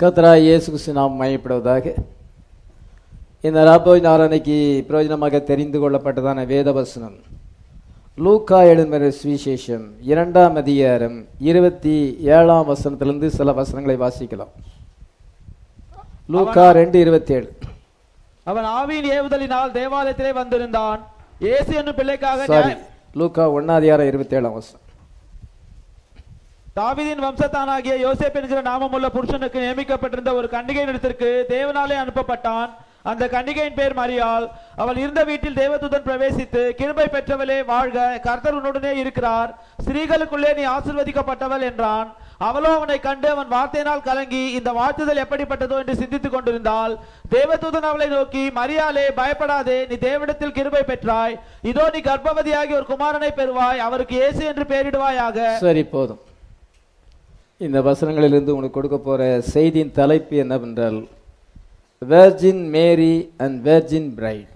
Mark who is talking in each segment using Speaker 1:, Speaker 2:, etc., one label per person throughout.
Speaker 1: கத்ரா இயேசு கிறிஸ்து நாம் மையப்படுவதாக இந்த ராபோய் நாராயணைக்கு பிரயோஜனமாக தெரிந்து கொள்ளப்பட்டதான வேதவசனம் லூக்கா எழுதுகிற சுவிசேஷம் இரண்டாம் அதிகாரம் இருபத்தி ஏழாம் வசனத்திலிருந்து சில வசனங்களை வாசிக்கலாம் லூக்கா ரெண்டு இருபத்தி ஏழு
Speaker 2: அவன் ஆவியின் ஏவுதலினால் தேவாலயத்திலே வந்திருந்தான் இயேசு என்னும் பிள்ளைக்காக
Speaker 1: சாரி
Speaker 2: நியாய-
Speaker 1: லூக்கா ஒன்னாதிகாரம் இருபத்தி ஏழாம் வசனம்
Speaker 2: தாவீதின் வம்சத்தானாகிய யோசேப் என்கிற நாமமுள்ள புருஷனுக்கு நியமிக்கப்பட்டிருந்த ஒரு கன்னிகை இடத்திற்கு தேவனாலே அனுப்பப்பட்டான் அந்த கன்னிகையின் பேர் மரியாள் அவள் இருந்த வீட்டில் தேவதூதன் பிரவேசித்து கிருபை பெற்றவளே வாழ்க கர்த்தர் உன்னுடனே இருக்கிறார் ஸ்திரீகளுக்குள்ளே நீ ஆசிர்வதிக்கப்பட்டவள் என்றான் அவளோ அவனை கண்டு அவன் வார்த்தையினால் கலங்கி இந்த வாழ்த்துதல் எப்படிப்பட்டதோ என்று சிந்தித்துக் கொண்டிருந்தாள் தேவதூதன் அவளை நோக்கி மரியாளே பயப்படாதே நீ தேவனிடத்தில் கிருபை பெற்றாய் இதோ நீ கர்ப்பவதியாகி ஒரு குமாரனை பெறுவாய் அவருக்கு இயேசு என்று பெயரிடுவாயாக
Speaker 1: சரி போதும் இந்த வசனங்களிலிருந்து உனக்கு கொடுக்க போற செய்தியின் தலைப்பு என்னவென்றால் virgin Mary and virgin bride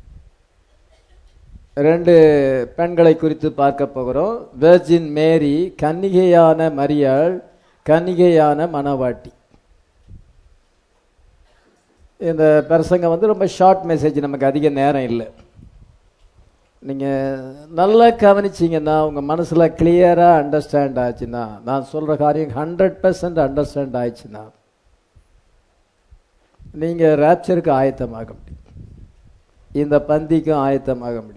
Speaker 1: ரெண்டு பெண்களை குறித்து பார்க்க போகிறோம் வெர்ஜின் மேரி கன்னிகையான மரியாள் கன்னிகையான மணவாட்டி இந்த பிரசங்கம் வந்து ரொம்ப ஷார்ட் மெசேஜ் நமக்கு அதிக நேரம் இல்லை நீங்கள் நல்லா கவனிச்சிங்கன்னா உங்கள் மனசில் கிளியராக அண்டர்ஸ்டாண்ட் ஆச்சுன்னா நான் சொல்கிற காரியம் ஹண்ட்ரட் பர்சன்ட் அண்டர்ஸ்டாண்ட் ஆயிடுச்சுன்னா நீங்கள் ரேப்சருக்கு ஆயத்தமாக முடியும் இந்த பந்திக்கும் ஆயத்தமாக முடியும்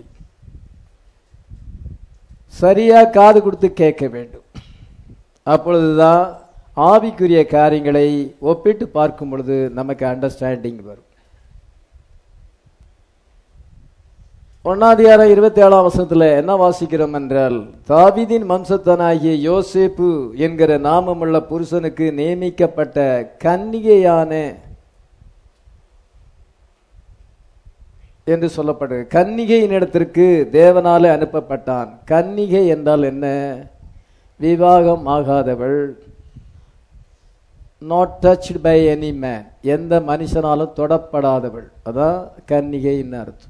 Speaker 1: சரியாக காது கொடுத்து கேட்க வேண்டும் அப்பொழுதுதான் ஆவிக்குரிய காரியங்களை ஒப்பிட்டு பார்க்கும் பொழுது நமக்கு அண்டர்ஸ்டாண்டிங் வரும் ஒன்னாதிகாரம் இருபத்தி ஏழாம் வசனத்துல என்ன வாசிக்கிறோம் என்றால் தாவீதின் வம்சத்தனாகிய யோசேப்பு என்கிற நாமமுள்ள புருஷனுக்கு நியமிக்கப்பட்ட கன்னிகையான என்று சொல்லப்படுது கன்னிகையின் இடத்திற்கு தேவனாலே அனுப்பப்பட்டான் கன்னிகை என்றால் என்ன விவாகம் ஆகாதவள் not touched by any man எந்த மனுஷனாலும் தொடப்படாதவள் அதான் கன்னிகைன்னு அர்த்தம்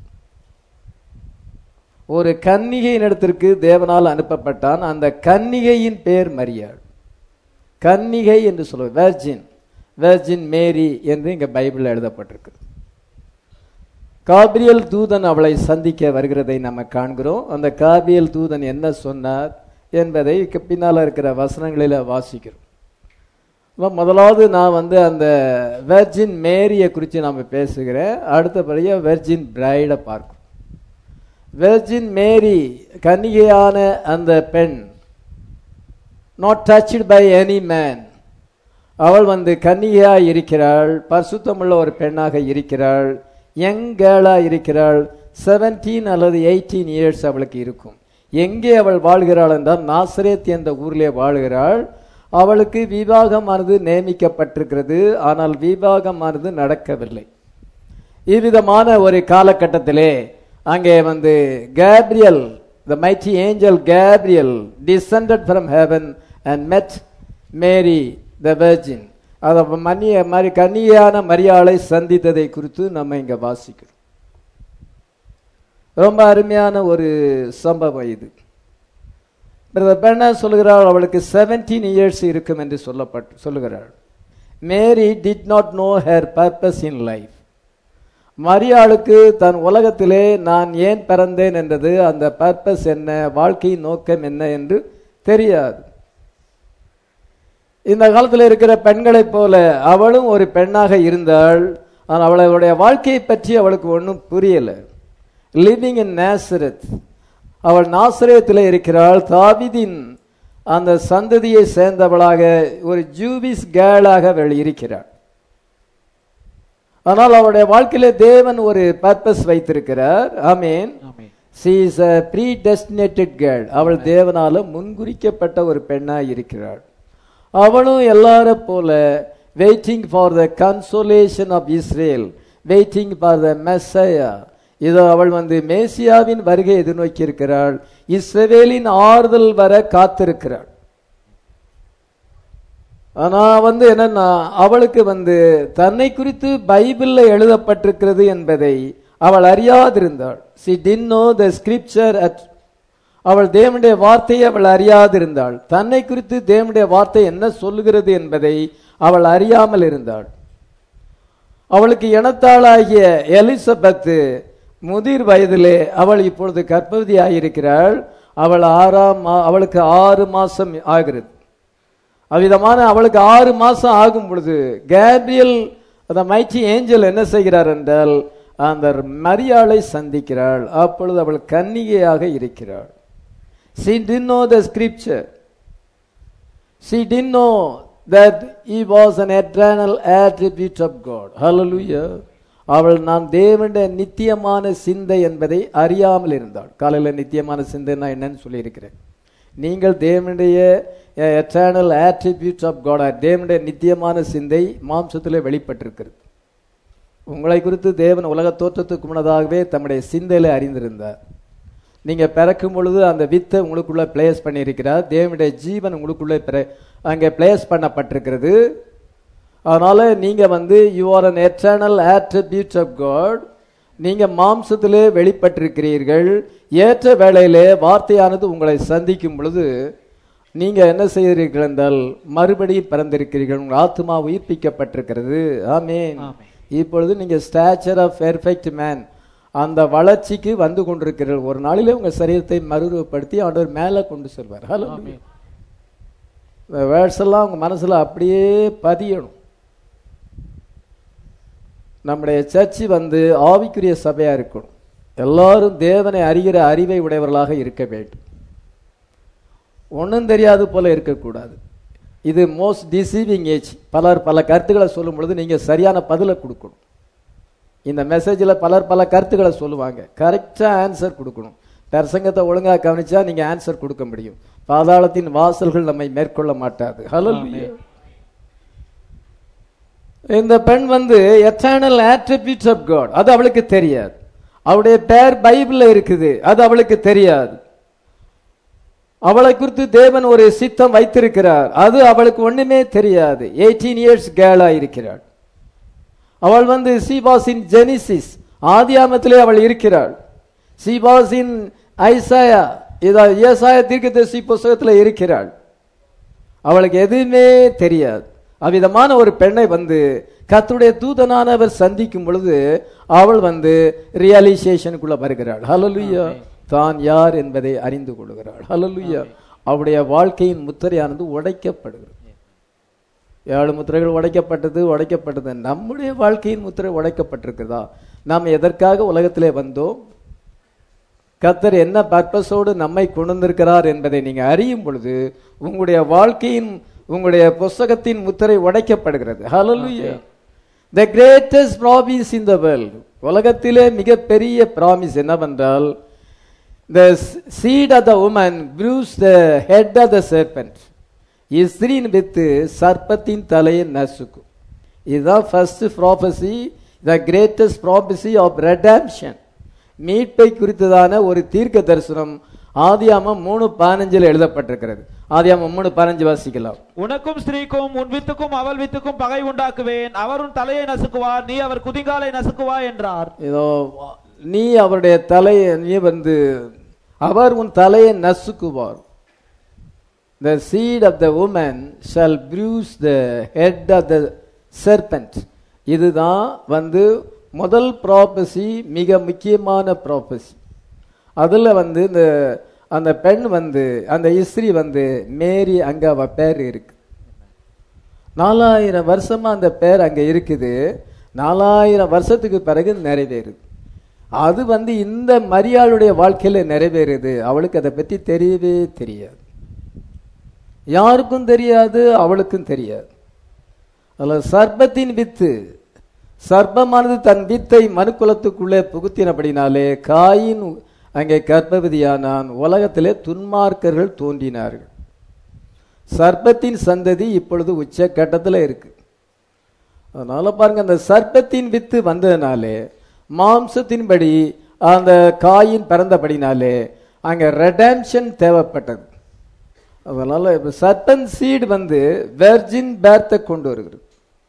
Speaker 1: ஒரு கன்னிகையின் இடத்திற்கு தேவனால் அனுப்பப்பட்டான் அந்த கன்னிகையின் பேர் மரியாள் கன்னிகை என்று சொல்லுவோம் வெர்ஜின் வெர்ஜின் மேரி என்று இங்க பைபிள் எழுதப்பட்டிருக்கு காபிரியல் தூதன் அவளை சந்திக்க வருகிறதை நம்ம காண்கிறோம் அந்த காபிரியல் தூதன் என்ன சொன்னார் என்பதை இக்கு பின்னால இருக்கிற வசனங்களில வாசிக்கிறோம் அப்ப முதலாவது நான் வந்து அந்த வெர்ஜின் மேரியை குறித்து நாம் பேசுகிறேன் அடுத்தபடியாக வெர்ஜின் பிரைடை பார்க்கும் வெர்ஜின் மேரி கன்னிகையான அந்த பெண் not touched by any man அவள் வந்து கன்னிகையாக இருக்கிறாள் பரிசுத்தமுள்ள ஒரு பெண்ணாக இருக்கிறாள் யங் கேர்ளாக இருக்கிறாள் செவன்டீன் அல்லது எயிட்டீன் இயர்ஸ் அவளுக்கு இருக்கும் எங்கே அவள் வாழ்கிறாள் என்றால் நாசரேத் என்ற ஊரிலே வாழ்கிறாள் அவளுக்கு விவாகமானது நியமிக்கப்பட்டிருக்கிறது ஆனால் விவாகமானது நடக்கவில்லை இவ்விதமான ஒரு காலகட்டத்திலே அங்கே வந்து Gabriel the mighty angel Gabriel descended from heaven and met Mary the virgin அத மன்னிய மாதிரி கன்னியான மரியாளை சந்தித்ததை குறித்து நம்ம இங்க வாசிக்கிறோம் ரொம்ப அருமையான ஒரு சம்பவம் இது பிரதர் பெண்ண சொல்லுகிறாள் அவளுக்கு செவன்டீன் இயர்ஸ் இருக்கும் என்று சொல்லப்பட்டு சொல்லுகிறாள் Mary did not know her purpose in life மரியாளுக்கு தன் உலகத்திலே நான் ஏன் பிறந்தேன் என்றது அந்த பர்பஸ் என்ன வாழ்க்கையின் நோக்கம் என்ன என்று தெரியாது இந்த காலத்தில் இருக்கிற பெண்களைப் போல அவளும் ஒரு பெண்ணாக இருந்தாள் ஆனால் அவளுடைய வாழ்க்கையை பற்றி அவளுக்கு ஒன்றும் புரியல லிவிங் இன் நேசரத் அவள் நாசரேத்தில் இருக்கிறாள் தாவிதின் அந்த சந்ததியை சேர்ந்தவளாக ஒரு ஜூவிஸ் கேர்ளாக அவள் இருக்கிறாள் ஆனால் அவளுடைய வாழ்க்கையில தேவன் ஒரு பர்பஸ் வைத்திருக்கிறார் ஆமீன்
Speaker 2: amen.
Speaker 1: She is a predestinated girl அவள் தேவனால முன்குறிக்கப்பட்ட ஒரு பெண்ணாய் இருக்கிறாள் அவளும் எல்லார போல waiting for the consolation of Israel waiting for the messiah இதோ அவள் வந்து மேசியாவின் வருகை எதிர்நோக்கி இருக்கிறாள் இஸ்ரவேலின் ஆறுதல் வர காத்திருக்கிறாள் ஆனா வந்து என்னன்னா அவளுக்கு வந்து தன்னை குறித்து பைபிள்ல எழுதப்பட்டிருக்கிறது என்பதை அவள் அறியாதிருந்தாள் she didn't know the scripture at அவள் தேவனுடைய வார்த்தையை அவள் அறியாதிருந்தாள் தன்னை குறித்து தேவனுடைய வார்த்தை என்ன சொல்லுகிறது என்பதை அவள் அறியாமல் இருந்தாள் அவளுக்கு இனத்தாளாகிய எலிசபெத்து முதிர் வயதிலே அவள் இப்பொழுது கர்ப்பவதியாயிருக்கிறாள் அவள் ஆறாம் மா- அவளுக்கு ஆறு மாசம் ஆகிறது அவ்விதமான அவளுக்கு ஆறு மாசம் ஆகும் பொழுது கேப்ரியல் அந்த மைச்சி ஏஞ்சல் என்ன செய்கிறார் என்றால் அந்த மரியாளை சந்திக்கிறாள் அப்பொழுது அவள் கன்னிகையாக இருக்கிறாள் she didn't know the scripture she didn't know that he was an eternal attribute of god hallelujah அவள் நான் தேவனுடைய நித்தியமான சிந்தை என்பதை அறியாமல் இருந்தாள் காலையில நித்தியமான சிந்தைன்னா என்னன்னு சொல்லியிருக்கிறேன் நீங்கள் தேவனுடைய எட்டர்னல் attributes ஆஃப் God தேவனுடைய நித்தியமான சிந்தை மாம்சத்திலே வெளிப்பட்டிருக்கிறது உங்களை குறித்து தேவன் உலக தோற்றத்துக்கு முன்னதாகவே தம்முடைய சிந்தையில அறிந்திருந்தார் நீங்க பிறக்கும் பொழுது அந்த வித்தை உங்களுக்குள்ள பிளேஸ் பண்ணியிருக்கிறார் தேவனுடைய ஜீவன் உங்களுக்குள்ள பிற- அங்கே பிளேஸ் பண்ணப்பட்டிருக்கிறது அதனால நீங்க வந்து you are an eternal attribute of God நீங்க மாம்சத்திலே வெளிப்பட்டிருக்கிறீர்கள் ஏற்ற வேளையிலே வார்த்தையானது உங்களை சந்திக்கும் பொழுது நீங்க என்ன செய்கிறீர்கள் என்றால் மறுபடியும் பிறந்திருக்கிறீர்கள் உங்கள் ஆத்மா உயிர்ப்பிக்கப்பட்டிருக்கிறது ஆமென்
Speaker 2: ஆமென்.
Speaker 1: இப்பொழுது நீங்க ஸ்டாச்சர் ஆஃப் பெர்ஃபெக்ட் மேன் அந்த வளர்ச்சிக்கு வந்து கொண்டிருக்கிறீர்கள் ஒரு நாளிலே உங்க சரீரத்தை மறுரூபப்படுத்தி ஆண்டவர் மேலே கொண்டு செல்வார் ஹலோ
Speaker 2: ஆமென்.
Speaker 1: இந்த வேர்ட்ஸ் எல்லாம் உங்க மனசுல அப்படியே பதியணும் நம்முடைய சர்ச்சு வந்து ஆவிக்குரிய சபையா இருக்கணும் எல்லாரும் தேவனை அறிகிற அறிவை உடையவர்களாக இருக்க வேண்டும் ஒன்றும் தெரியாது போல இருக்கக்கூடாது இது மோஸ்ட் டிசீவிங் ஏஜ் பலர் பல கருத்துக்களை சொல்லும் பொழுது நீங்க சரியான பதிலை கொடுக்கணும் இந்த மெசேஜில் பலர் பல கருத்துக்களை சொல்லுவாங்க கரெக்டா ஆன்சர் கொடுக்கணும் பிரசங்கத்தை ஒழுங்கா கவனிச்சா நீங்க ஆன்சர் கொடுக்க முடியும் பாதாளத்தின் வாசல்கள் நம்மை மேற்கொள்ள மாட்டாது ஹலோ இந்த பெண் வந்து எட்டர்னல் attributes ஆஃப் God அது அவளுக்கு தெரியாது அவளுடைய பேர் பைபிள்ல இருக்குது அது அவளுக்கு தெரியாது அவளை குறித்து தேவன் ஒரு சித்தம் வைத்திருக்கிறார் அது அவளுக்கு ஒண்ணுமே தெரியாது எயிட்டீன் இயர்ஸ் கேர்ளா இருக்கிறாள் அவள் வந்து சீபாஸின் ஜெனிசிஸ் ஆதியாமத்திலே அவள் இருக்கிறாள் சீபாஸின் ஐசாயா இதா ஏசாய தீர்க்கதரிசி புஸ்தகத்துல இருக்கிறாள் அவளுக்கு எதுவுமே தெரியாது அவ்விதமான ஒரு பெண்ணை வந்து கர்த்தருடைய தூதனானவர் சந்திக்கும் பொழுது அவள் வந்து ரியலைசேஷனுக்குள்ள வருகிறாள் ஹalleluya தான் யார் என்பதை அறிந்து கொள்கிறாள் ஹalleluya அவளுடைய வாழ்க்கையின் முத்திரையானது உடைக்கப்படுகிறது ஏழு முத்திரைகள் உடைக்கப்பட்டது உடைக்கப்பட்டது நம்முடைய வாழ்க்கையின் முத்திரை உடைக்கப்பட்டிருக்கிறதா நாம் எதற்காக உலகத்திலே வந்தோம் கத்தர் என்ன பர்பஸோடு நம்மை கொண்டு வந்திருக்கிறார் என்பதை நீங்க அறியும் பொழுது உங்களுடைய வாழ்க்கையின் உங்களுடைய புஸ்தகத்தின் முத்திரை உடைக்கப்படுகிறது ஹalleluya the greatest promise in the world உலகத்திலே மிகப்பெரிய ப்ராமிஸ் என்னவென்றால் the seed of the woman bruise the head of the serpent இஸ்ரீன் வித்து சர்ப்பத்தின் தலையை நசுக்கும் இதுதான் first prophecy the greatest prophecy of redemption மீட்பை குறித்ததான ஒரு தீர்க்க தரிசனம் ஆதியாமம் மூணு பதினஞ்சில் எழுதப்பட்டிருக்கிறது ஆதியாமம் மூணு பதினஞ்சு வாசிக்கலாம்
Speaker 2: உனக்கும் ஸ்திரீக்கும் உன் வித்துக்கும் அவள் வித்துக்கும் பகை உண்டாக்குவேன் அவர் உன் தலையை நசுக்குவார் நீ அவர் குதிங்காலை நசுக்குவா என்றார்
Speaker 1: இதோ நீ அவருடைய தலையை நீ வந்து அவர் உன் தலையை நசுக்குவார் the seed of the woman shall bruise the head of the serpent இதுதான் வந்து முதல் ப்ராபசி மிக முக்கியமான ப்ராபசி அதுல வந்து இந்த அந்த பெண் வந்து அந்த இஸ்ரீ வந்து மேரி அங்க அவ பேர் இருக்கு நாலாயிரம் வருஷமா அந்த பேர் அங்க இருக்குது நாலாயிரம் வருஷத்துக்கு பிறகு நிறைவேறுது அது வந்து இந்த மரியாளுடைய வாழ்க்கையில நிறைவேறுது அவளுக்கு அதை பத்தி தெரியவே தெரியாது யாருக்கும் தெரியாது அவளுக்கும் தெரியாது அதுல சர்ப்பத்தின் வித்து சர்ப்பமானது தன் வித்தை மனுக்குலத்துக்குள்ளே புகுத்தினபடினாலே காயின் அங்கே கர்ப்பவதியானான் உலகத்திலே துன்மார்க்கர்கள் தோன்றினார்கள் சர்ப்பத்தின் சந்ததி இப்பொழுது உச்ச கட்டத்தில் இருக்கு அதனால பாருங்க அந்த சர்ப்பத்தின் வித்து வந்ததுனாலே மாம்சத்தின்படி அந்த காயின் பிறந்தபடினாலே அங்க ரெடம்ஷன் தேவைப்பட்டது அதனால இப்ப சர்பன் சீடு வந்து வெர்ஜின் பேர்த்தை கொண்டு வருகிறது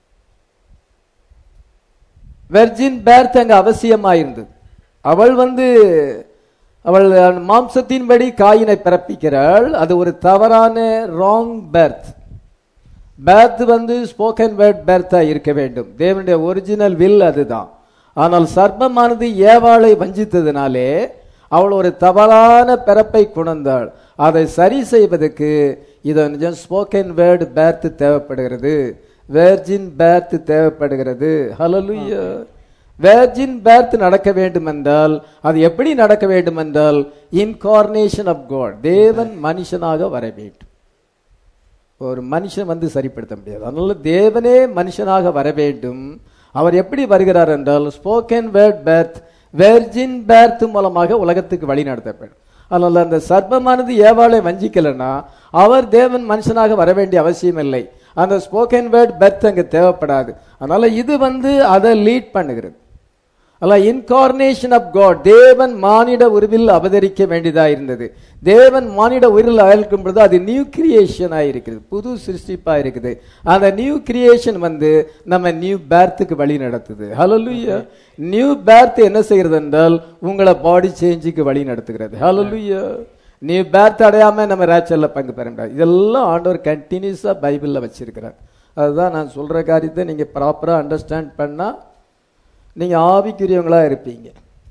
Speaker 1: வெர்ஜின் பேர்த் அங்க அவசியமா இருந்தது அவள் வந்து அவள் மாம்சத்தின்படி காயினை பிறப்பிக்கிறாள் அது ஒரு தவறான ராங் பேர்த் பேர்த் வந்து ஸ்போக்கன் வேர்ட் பேர்த்தா இருக்க வேண்டும் தேவனுடைய ஒரிஜினல் வில் அதுதான் ஆனால் சர்ப்பமானது ஏவாளை வஞ்சித்ததினாலே அவள் ஒரு தவறான பிறப்பை குணர்ந்தாள் அதை சரி செய்வதற்கு இது நிஜம் ஸ்போக்கன் வேர்டு பேர்த் தேவைப்படுகிறது வேர்ஜின் பேர்த் தேவைப்படுகிறது ஹalleluya வேர்ஜின் பேர்த் நடக்க வேண்டும் என்றால் அது எப்படி நடக்க வேண்டும் என்றால் இன்கார்னேஷன் ஆஃப் காட் தேவன் மனுஷனாக வர வேண்டும் ஒரு மனுஷன் வந்து சரிப்படுத்த முடியாது அதனால தேவனே மனுஷனாக வர வேண்டும் அவர் எப்படி வருகிறார் என்றால் spoken word birth virgin birth மூலமாக உலகத்துக்கு வழி நடத்தப்படும் அதனால அந்த சர்ப்பமானது ஏவாளை வஞ்சிக்கலைன்னா அவர் தேவன் மனுஷனாக வர வேண்டிய அவசியம் இல்லை அந்த ஸ்போக்கன் வேர்ட் பெர்த் அங்க தேவைப்படாது அதனால இது வந்து அதை லீட் பண்ணுகிறது அல்ல இன்கார்னேஷன் ஆஃப் காட் தேவன் மானிட உருவில் அவதரிக்க வேண்டியதா இருந்தது தேவன் மானிட உருவில் அவதரிக்கும் பொழுது அது நியூ கிரியேஷன் இருக்கிறது புது சிருஷ்டிப்பா இருக்குது அந்த நியூ கிரியேஷன் வந்து நம்ம நியூ பேர்த்துக்கு வழி நடத்துது ஹalleluya நியூ பேர்த் என்ன செய்கிறது என்றால் உங்களை பாடி சேஞ்சுக்கு வழி நடத்துகிறது ஹalleluya நியூ பேர்த் அடையாம நம்ம ரேச்சல்ல பங்கு பெற முடியாது இதெல்லாம் ஆண்டவர் கண்டினியூஸா பைபிள்ல வச்சிருக்கிறார் அதுதான் நான் சொல்ற காரியத்தை நீங்க ப்ராப்பரா அண்டர்ஸ்டாண்ட் பண்ணா நீங்க ஆவிக்குரியவங்களா இருப்பீங்க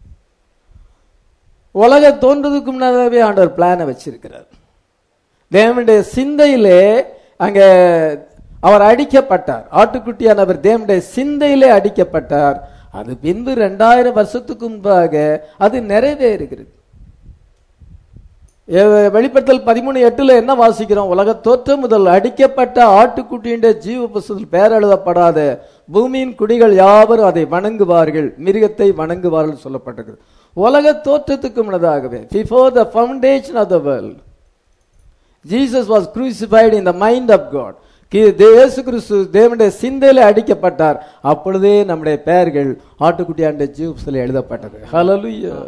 Speaker 1: உலக தோன்றதுக்கு முன்னதாகவே ஆண்டவர் பிளானை வச்சிருக்கிறார் தேவனுடைய சிந்தையிலே அங்க அவர் அடிக்கப்பட்டார் ஆட்டுக்குட்டியானவர் தேவனுடைய சிந்தையிலே அடிக்கப்பட்டார் அது பின்பு ரெண்டாயிரம் வருஷத்துக்கு முன்பாக அது நிறைவேறுகிறது எ- வெளிப்படுத்தல் பதிமூணு எட்டுல என்ன வாசிக்கிறோம் உலக தோற்றம் முதல் அடிக்கப்பட்ட ஆட்டுக்குட்டியின் ஜீவ புஸ்தகத்தில் பெயர் எழுதப்படாத பூமியின் குடிகள் யாவரும் அதை வணங்குவார்கள் மிருகத்தை வணங்குவார்கள் சொல்லப்பட்டிருக்கிறது உலக தோற்றத்துக்கு முன்னதாகவே before the foundation of the world Jesus was crucified in the mind of God கி- தே- இயேசு கிறிஸ்து தேவனுடைய சிந்தையில அடிக்கப்பட்டார் அப்பொழுதே நம்முடைய பெயர்கள் ஆட்டுக்குட்டியாண்ட ஜீவ்ஸ்ல எழுதப்பட்டது ஹalleluya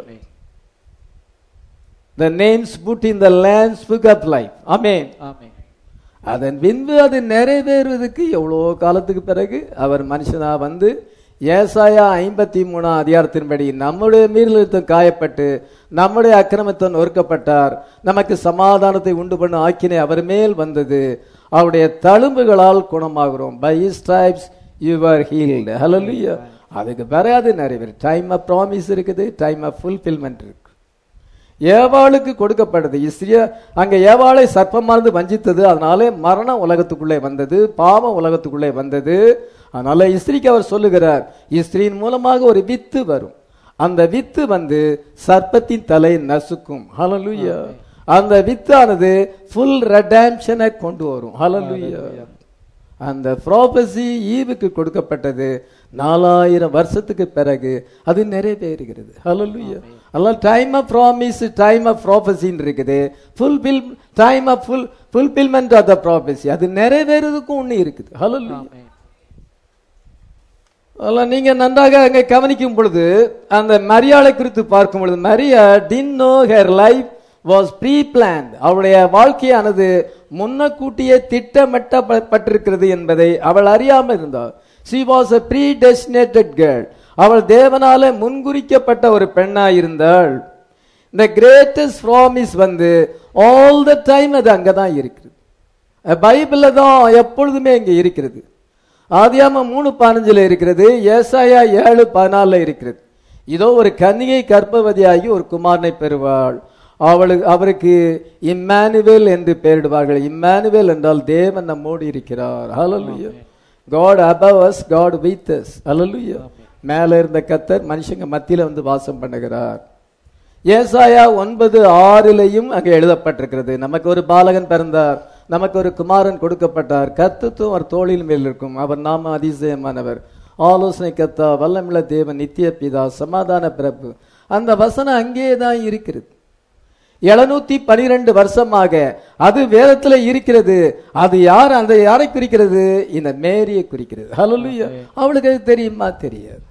Speaker 1: the names put in the lamb's book of life amen
Speaker 2: ஆமென்
Speaker 1: அதன் பின்பு அது நிறைவேறுவதற்கு எவ்வளோ காலத்துக்கு பிறகு அவர் மனுஷனா வந்து ஏசாயா ஐம்பத்தி மூணாம் அதிகாரத்தின்படி நம்முடைய மீறலிருத்தம் காயப்பட்டு நம்முடைய அக்கிரமத்தம் நொறுக்கப்பட்டார் நமக்கு சமாதானத்தை உண்டு பண்ண ஆக்கினை அவர் மேல் வந்தது அவருடைய தழும்புகளால் குணமாகிறோம் by stripes your healed hallelujah அதுக்கு பிறகு அது நிறைவேறும் டைம் ஆஃப் ப்ராமிஸ் இருக்குது டைம் ஆஃப் ஃபுல்ஃபில்மெண்ட் இருக்கு ஏவாளுக்கு கொடுக்கப்படுது இஸ்ரிய அங்க ஏவாளை சர்ப்பமானது வஞ்சித்தது அதனாலே மரணம் உலகத்துக்குள்ளே வந்தது பாவம் உலகத்துக்குள்ளே வந்தது அதனால இஸ்திரிக்கு அவர் சொல்லுகிறார் இஸ்திரியின் மூலமாக ஒரு வித்து வரும் அந்த வித்து வந்து சர்ப்பத்தின் தலை நசுக்கும் ஹalleluya அந்த வித்தானது ஃபுல் ரெடாம்ஷனை கொண்டு வரும் ஹalleluya அந்த ப்ராபசி ஈவுக்கு கொடுக்கப்பட்டது நாலாயிரம் வருஷத்துக்கு பிறகு அது நிறைவேறுகிறது ஹalleluya அதனால time of promise time of ப்ராபசின்னு இருக்குது fulfil time of full fulfilment of the prophecy அது நிறைவேறதுக்கும் ஒண்ணு இருக்குது ஹalleluya
Speaker 2: ஆமென்
Speaker 1: அதெல்லாம் நீங்க நன்றாக அங்க கவனிக்கும் பொழுது அந்த மரியாதை குறித்து பார்க்கும் பொழுது Maria didn't know her life was pre plan அவளுடைய வாழ்க்கையானது முன்னக்கூட்டியே திட்டமிட்டப்பட்டிருக்கிறது என்பதை அவள் அறியாமல் இருந்தாள் she was a predestinated girl அவள் தேவனால முன்குறிக்கப்பட்ட ஒரு பெண்ணாய் இருந்தாள் இந்த கிரேட்டஸ்ட் ப்ராமிஸ் வந்து ஆல் த டைம் அது அங்கதான் இருக்குது பைபிள்ல தான் எப்பொழுதுமே இங்க இருக்கிறது ஆதியாம மூணு பதினஞ்சுல இருக்கிறது ஏசாயா ஏழு பதினாலுல இருக்கிறது இதோ ஒரு கன்னிகை கர்ப்பவதியாகி ஒரு குமாரனை பெறுவாள் அவளுக்கு அவருக்கு இம்மானுவேல் என்று பெயரிடுவார்கள் இம்மானுவேல் என்றால் தேவன் நம்மோடு இருக்கிறார் hallelujah God above us God with us hallelujah மேல இருந்த கத்தர் மனுஷங்க மத்தியில வந்து வாசம் பண்ணுகிறார் ஏசாயா ஒன்பது ஆறிலையும் அங்கே எழுதப்பட்டிருக்கிறது நமக்கு ஒரு பாலகன் பிறந்தார் நமக்கு ஒரு குமாரன் கொடுக்கப்பட்டார் கத்துத்துவம் அவர் தோளில் மேல் இருக்கும் அவர் நாம அதிசயமானவர் ஆலோசனை கத்தா வல்லமில்ல தேவன் நித்திய பிதா சமாதான பிறப்பு அந்த வசனம் அங்கேயே தான் இருக்கிறது எழுநூத்தி பனிரெண்டு வருஷமாக அது வேதத்துல இருக்கிறது அது யார் அந்த யாரை குறிக்கிறது இந்த மேரியை குறிக்கிறது ஹalleluya அவளுக்கு அது தெரியுமா தெரியாது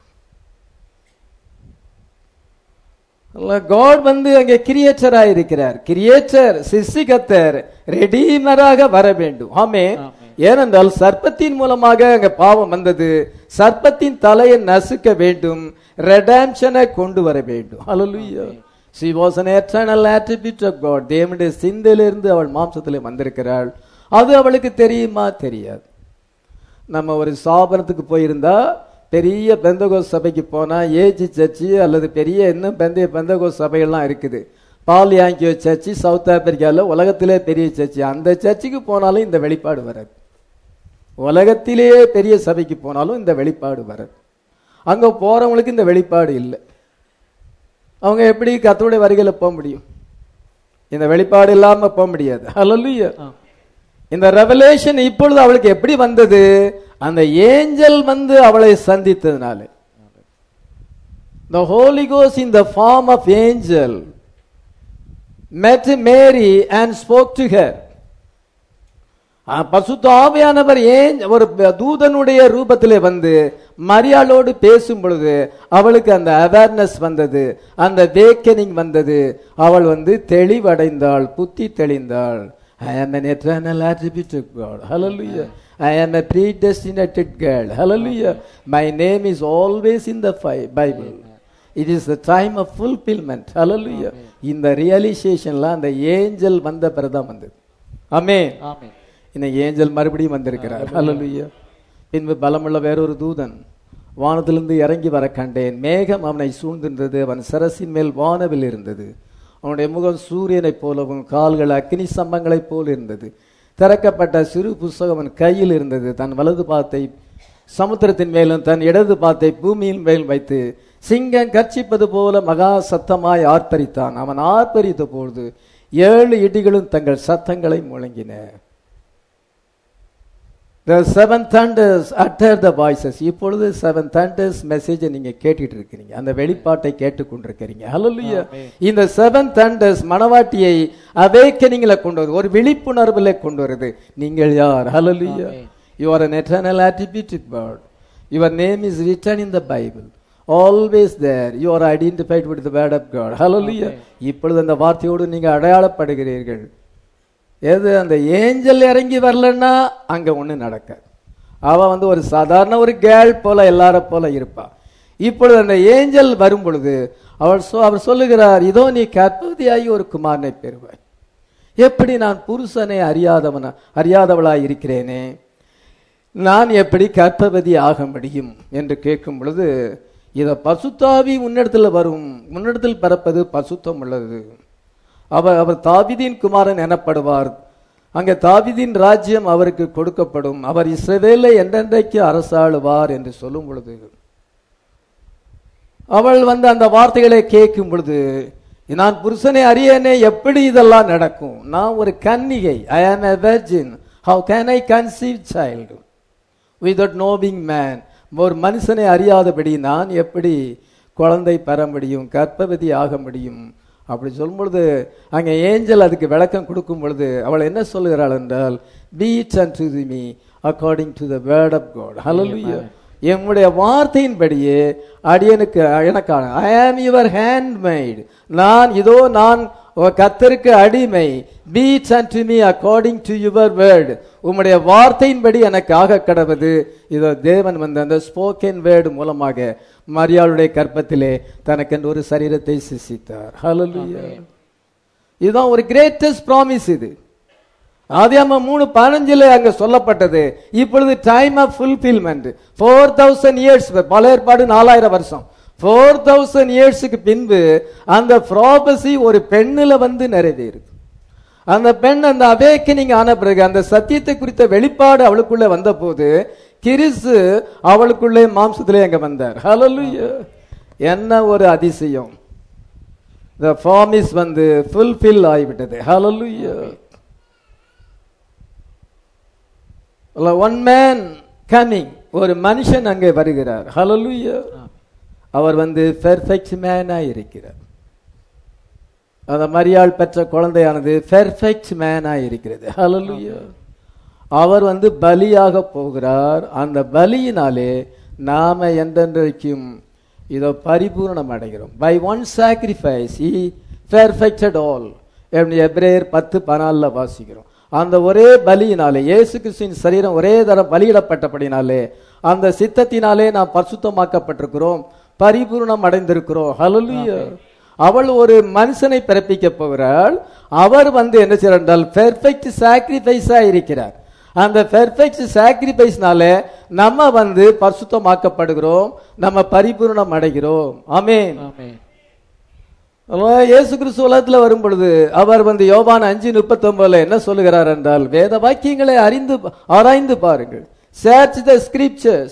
Speaker 1: காட் வந்து அங்கே கிரியேட்டரா இருக்கிறார் கிரியேட்டர் சிருஷ்டிகத்தர் ரெடீமராக வர வேண்டும் ஆமே ஏனென்றால் சர்ப்பத்தின் மூலமாக அங்க பாவம் வந்தது சர்ப்பத்தின் தலையை நசுக்க வேண்டும் ரெடாம்ஷனை கொண்டு வர வேண்டும் ஹalleluya she was an eternal attribute of god தேவனுடைய சிந்தையிலிருந்து அவள் மாம்சத்திலே வந்திருக்கிறாள் அது அவளுக்கு தெரியுமா தெரியாது நம்ம ஒரு ஸ்தாபனத்துக்கு போயிருந்தா பெரிய பெந்தகோஸ் சபைக்கு போனா ஏஜி சர்ச்சு அல்லது பெரிய இன்னும் பெந்தைய பெந்தகோஸ் சபைகள்லாம் இருக்குது பால் யாங்கியோ சர்ச்சு சவுத் ஆப்பிரிக்காவில் உலகத்திலே பெரிய சர்ச்சு அந்த சர்ச்சுக்கு போனாலும் இந்த வெளிப்பாடு வராது உலகத்திலேயே பெரிய சபைக்கு போனாலும் இந்த வெளிப்பாடு வராது அங்க போறவங்களுக்கு இந்த வெளிப்பாடு இல்லை அவங்க எப்படி கத்தருடைய வருகையில போக முடியும் இந்த வெளிப்பாடு இல்லாம போக முடியாது ஹalleluya இந்த ரெவலேஷன் இப்பொழுது அவளுக்கு எப்படி வந்தது அந்த ஏஞ்சல் வந்து அவளை சந்தித்ததுனால the holy ghost in the form of angel met mary and spoke to her ஆ, பரிசுத்த ஆவியானவர் ஏன் ஒரு தூதனுடைய ரூபத்திலே வந்து மரியாளோடு பேசும் பொழுது அவளுக்கு அந்த அவேர்னஸ் வந்தது அந்த வேக்கனிங் வந்தது அவள் வந்து தெளிவடைந்தாள் புத்தி தெளிந்தாள் ஐ am an eternal attribute of God. Hallelujah. I am a predestinated girl. Hallelujah. My name is always in the fi- Bible. It is the time of fulfillment. Hallelujah. இந்த ரியலைசேஷன்ல அந்த ஏஞ்சல் வந்த பிறதான் வந்தது ஆமென்
Speaker 2: ஆமென்
Speaker 1: இன்னைக்கு ஏஞ்சல் மறுபடியும் வந்திருக்கிறார் ஹalleluya பின்பு பலமுள்ள வேறொரு தூதன் வானத்திலிருந்து இறங்கி வர கண்டேன் மேகம் அவனை சூழ்ந்திருந்தது அவன் சரசின் மேல் வானவில் இருந்தது அவனுடைய முகம் சூரியனைப் போலவும் கால்கள் அக்னி சம்பங்களைப் போல் இருந்தது திறக்கப்பட்ட சிறு புஸ்தகம் அவன் கையில் இருந்தது தன் வலது பாத்தை சமுத்திரத்தின் மேலும் தன் இடது பாத்தை பூமியின் மேல் வைத்து சிங்கம் கர்ச்சிப்பது போல மகா சத்தமாய் ஆர்ப்பரித்தான் அவன் ஆர்ப்பரித்த பொழுது ஏழு இடிகளும் தங்கள் சத்தங்களை முழங்கின The seven thunders uttered the voices. இப்பொழுது seven thunders மெசேஜ் நீங்க கேட்டுட்டு இருக்கிறீங்க அந்த வெளிப்பாட்டை கேட்டுக்கொண்டிருக்கிறீங்க ஹalleluya இந்த seven thunders மணவாட்டியை அவேக்கனிங்ல கொண்டு வருது ஒரு விழிப்புணர்வுல கொண்டு வருது நீங்கள் யார் ஹalleluya you are an eternal attribute of God your name is written in the bible always there you are identified with the word of God hallelujah இப்பொழுது அந்த வார்த்தையோடு நீங்க அடையாளப்படுகிறீர்கள் எது அந்த ஏஞ்சல் இறங்கி வரலன்னா அங்க ஒண்ணு நடக்காது அவ வந்து ஒரு சாதாரண ஒரு கேள் போல எல்லார போல இருப்பா இப்பொழுது அந்த ஏஞ்சல் வரும் பொழுது அவள் சொ- அவர் சொல்லுகிறார் இதோ நீ கற்பவதியாகி ஒரு குமாரனை பெறுவாய் எப்படி நான் புருஷனை அறியாதவன அறியாதவளாய் இருக்கிறேனே நான் எப்படி கற்பவதி ஆக முடியும் என்று கேட்கும் பொழுது இத பசுத்தாவி முன்னிடத்தில் வரும் முன்னிடத்தில் பிறப்பது பசுத்தம் உள்ளது அவர் அவர் தாவிதின் குமாரன் எனப்படுவார் அங்கே தாவிதின் ராஜ்யம் அவருக்கு கொடுக்கப்படும் அவர் இஸ்ரவேலை என்றென்றைக்கு அரசாளுவார் என்று சொல்லும் பொழுது அவள் வந்து அந்த வார்த்தைகளை கேட்கும் பொழுது நான் புருஷனை அறியனே எப்படி இதெல்லாம் நடக்கும் நான் ஒரு கன்னிகை ஐ ஆம் a virgin how can i conceive child without knowing man ஒரு மனுஷனை அறியாதபடி நான் எப்படி குழந்தை பெற முடியும் கர்ப்பவதி ஆக முடியும் அப்படி சொல்லும் பொழுது அங்கே ஏஞ்சல் அதுக்கு விளக்கம் கொடுக்கும் பொழுது அவள் என்ன சொல்லுகிறாள் என்றால் be it unto me according to the word of God hallelujah எம்முடைய வார்த்தையின்படியே அடியனுக்கு எனக்கான ஐ ஆம் யுவர் ஹேண்ட்மெய்ட் நான் இதோ நான் உன் கர்த்தருக்கு அடிமை be it unto me according to your word உம்முடைய வார்த்தையின்படி எனக்கு ஆக கடவுது இதோ தேவன் வந்து அந்த ஸ்போக்கன் வேர்டு மூலமாக மரியாளுடைய கற்பத்திலே தனக்கென்று ஒரு சரீரத்தை சிசித்தார் ஹalleluya இதுதான் ஒரு கிரேட்டஸ்ட் ப்ராமிஸ் இது ஆதியாம மூணு பதினஞ்சுல அங்க சொல்லப்பட்டது இப்பொழுது time of fulfilment four thousand years பல ஏற்பாடு நாலாயிரம் வருஷம் ஃபோர் தௌசண்ட் இயர்ஸுக்கு பின்பு அந்த ப்ராபசி ஒரு பெண்ணுல வந்து நிறைவேறுது அந்த பெண் அந்த அவேக்கனிங் ஆன பிறகு அந்த சத்தியத்தை குறித்த வெளிப்பாடு அவளுக்குள்ள வந்த போது கிறிஸ்து அவளுக்குள்ளே மாம்சத்திலே அங்க வந்தார் ஹalleluya என்ன ஒரு அதிசயம் the promise வந்து fulfill ஆகிவிட்டது ஹalleluya ஒன் மேன் கமிங் ஒரு மனுஷன் அங்கே வருகிறார் ஹalleluya அவர் வந்து பெர்ஃபெக்ட் மேனா இருக்கிறார் அந்த மரியாள் பெற்ற குழந்தையானது பெர்ஃபெக்ட் மேனா இருக்கிறது ஹalleluya அவர் வந்து பலியாக போகிறார் அந்த பலியினாலே நாம என்றென்றைக்கும் இதோ பரிபூரணம் அடைகிறோம் by one sacrifice he perfected all எப்ரேயர் பத்து பனால்ல வாசிக்கிறோம் அந்த ஒரே பலியினாலே இயேசு கிறிஸ்துவின் சரீரம் ஒரே தரம் பலியிடப்பட்டபடினாலே அந்த சித்தத்தினாலே நாம் பரிசுத்தமாக்கப்பட்டிருக்கிறோம் பரிபூர்ணம் அடைந்திருக்கிறோம் ஹalleluya அவள் ஒரு மனுஷனை பிறப்பிக்க போகிறாள் அவர் வந்து என்ன செய்யறால் பெர்ஃபெக்ட் சாக்ரிஃபைஸா இருக்கிறார் அந்த பெர்ஃபெக்ட் சாக்ரிஃபைஸ்னால நம்ம வந்து பரிசுத்தமாக்கப்படுகிறோம் நம்ம பரிபூர்ணம் அடைகிறோம் ஆமென்
Speaker 2: ஆமென்
Speaker 1: அல்லாஹ் இயேசு கிறிஸ்து உலகத்துல வரும் பொழுது அவர் வந்து யோவான் அஞ்சு முப்பத்தி என்ன சொல்லுகிறார் என்றால் வேத வாக்கியங்களை அறிந்து ஆராய்ந்து பாருங்கள் search the scriptures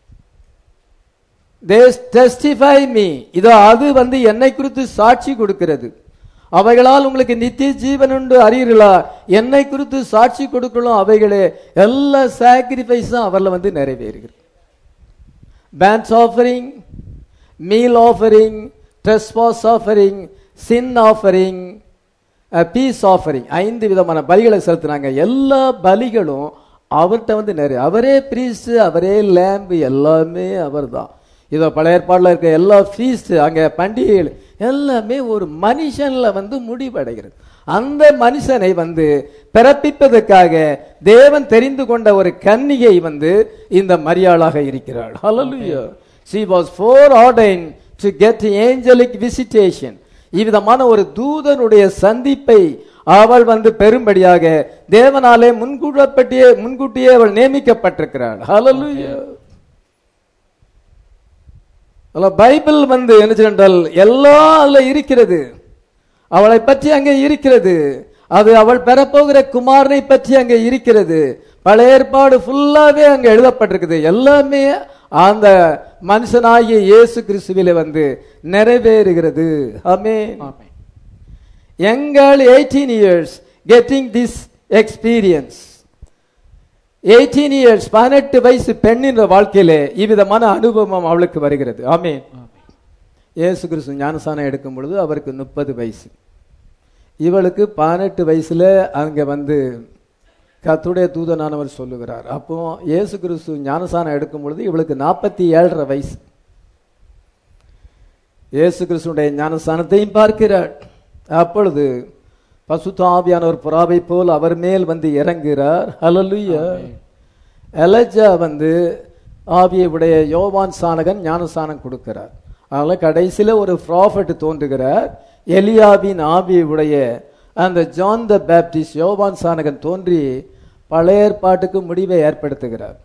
Speaker 1: they testify me இதோ அது வந்து என்னை குறித்து சாட்சி கொடுக்கிறது அவைகளால் உங்களுக்கு நித்திய ஜீவன் உண்டு அறியீர்களா என்னை குறித்து சாட்சி கொடுக்கணும் அவைகளே எல்லா சாக்ரிஃபைஸும் அவர்ல வந்து நிறைவேறுகிறது burnt offering meal offering trespass offering sin offering peace offering ஐந்து விதமான பலிகளை செலுத்துனாங்க எல்லா பலிகளும் அவர்கிட்ட வந்து நிறைய அவரே பிரீஸ்ட் அவரே லேம்பு எல்லாமே அவர்தான் இதோ பழைய ஏற்பாடுல இருக்க எல்லா ஃபீஸ்ட் அங்க பண்டிகைகள் எல்லாமே ஒரு மனுஷன்ல வந்து முடிவடைகிறது அந்த மனுஷனை வந்து பிறப்பிப்பதற்காக தேவன் தெரிந்து கொண்ட ஒரு கன்னிகை வந்து இந்த மரியாளாக இருக்கிறாள் ஹalleluya she was foreordained to get angelic visitation இவ்விதமான ஒரு தூதனுடைய சந்திப்பை அவள் வந்து பெரும்படியாக தேவனாலே முன்கூடப்பட்டியே முன்கூட்டியே அவள் நியமிக்கப்பட்டிருக்கிறாள் ஹalleluya அல்ல பைபிள் வந்து என்ன சொன்னால் எல்லாம் அதுல இருக்கிறது அவளை பற்றி அங்கே இருக்கிறது அது அவள் பெறப்போகிற குமாரனை பற்றி அங்கே இருக்கிறது பழைய ஏற்பாடு ஃபுல்லாவே அங்க எழுதப்பட்டிருக்குது எல்லாமே அந்த மனுஷனாகிய இயேசு கிறிஸ்துவில வந்து நிறைவேறுகிறது ஆமென்
Speaker 2: ஆமென்
Speaker 1: எங்கள் eighteen years getting this experience eighteen years பதினெட்டு வயசு பெண்ணின் வாழ்க்கையிலே இவ்விதமான அனுபவம் அவளுக்கு வருகிறது ஆமென்
Speaker 2: ஆமென்
Speaker 1: இயேசு கிறிஸ்து ஞானசானம் எடுக்கும் பொழுது அவருக்கு முப்பது வயசு இவளுக்கு பதினெட்டு வயசுல அங்க வந்து கத்துடைய தூதனானவர் சொல்லுகிறார் அப்போ இயேசு கிறிஸ்து ஞானசானம் எடுக்கும் பொழுது இவளுக்கு நாற்பத்தி ஏழரை வயசு இயேசு கிறிஸ்துடைய ஞானஸ்தானத்தையும் பார்க்கிறார் அப்பொழுது பசுத்த ஆவியானவர் புறாவை போல் அவர் மேல் வந்து இறங்குகிறார் ஹalleluya எலஜா வந்து ஆவியை உடைய யோவான் சானகன் ஞானஸ்தானம் கொடுக்கிறார் அதனால கடைசியில ஒரு ப்ராஃபட் தோன்றுகிறார் எலியாவின் ஆவியை உடைய அந்த ஜான் த பேப்டிஸ்ட் யோவான் சானகன் தோன்றி பழைய ஏற்பாட்டுக்கு முடிவை ஏற்படுத்துகிறார்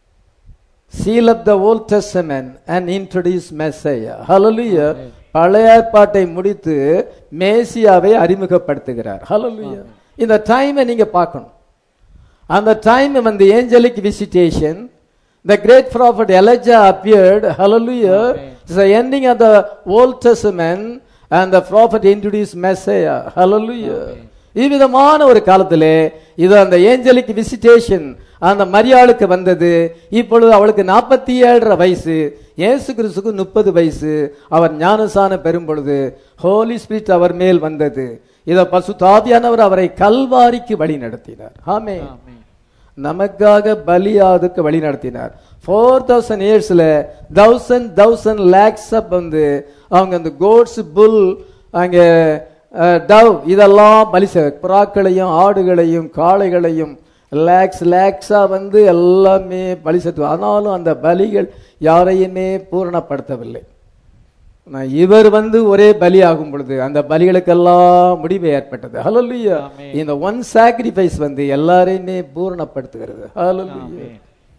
Speaker 1: seal up the Old Testament and introduce messiah hallelujah பழைய ஏற்பாட்டை முடித்து மேசியாவை அறிமுகப்படுத்துகிறார் ஹalleluya இந்த டைமை நீங்க பார்க்கணும் அந்த டைம் வந்து angelic visitation the great prophet Elijah appeared hallelujah it's the ending of the old testament and the prophet introduced messiah hallelujah இவ்விதமான ஒரு காலத்திலே இது அந்த ஏஞ்சலிக் விசிட்டேஷன் அந்த மரியாளுக்கு வந்தது இப்பொழுது அவளுக்கு நாற்பத்தி ஏழரை வயசு இயேசு கிறிஸ்துக்கு முப்பது வயசு அவர் ஞானசான பெறும் பொழுது ஹோலி ஸ்பிரிட் அவர் மேல் வந்தது இத பசு தாவியானவர் அவரை கல்வாரிக்கு வழி நடத்தினார் ஆமே
Speaker 2: ஆமென்
Speaker 1: நமக்காக பலியாதுக்கு வழி நடத்தினார் ஃபோர் தௌசண்ட் இயர்ஸ்ல தௌசண்ட் தௌசண்ட் லேக்ஸ் வந்து அவங்க அந்த கோட்ஸ் புல் அங்க டவ் இதெல்லாம் பலி செ- புறாக்களையும் ஆடுகளையும் காளைகளையும் லேக்ஸ் லேக்ஸா வந்து எல்லாமே பலி செத்து ஆனாலும் அந்த பலிகள் யாரையுமே பூரணப்படுத்தவில்லை நான் இவர் வந்து ஒரே பலி ஆகும் பொழுது அந்த பலிகளுக்கெல்லாம் முடிவு ஏற்பட்டது ஹalleluya
Speaker 2: ஆமென்.
Speaker 1: இந்த ஒன் சாக்ரிஃபைஸ் வந்து எல்லாரையுமே பூரணப்படுத்துகிறது ஹalleluya
Speaker 2: ஆமென்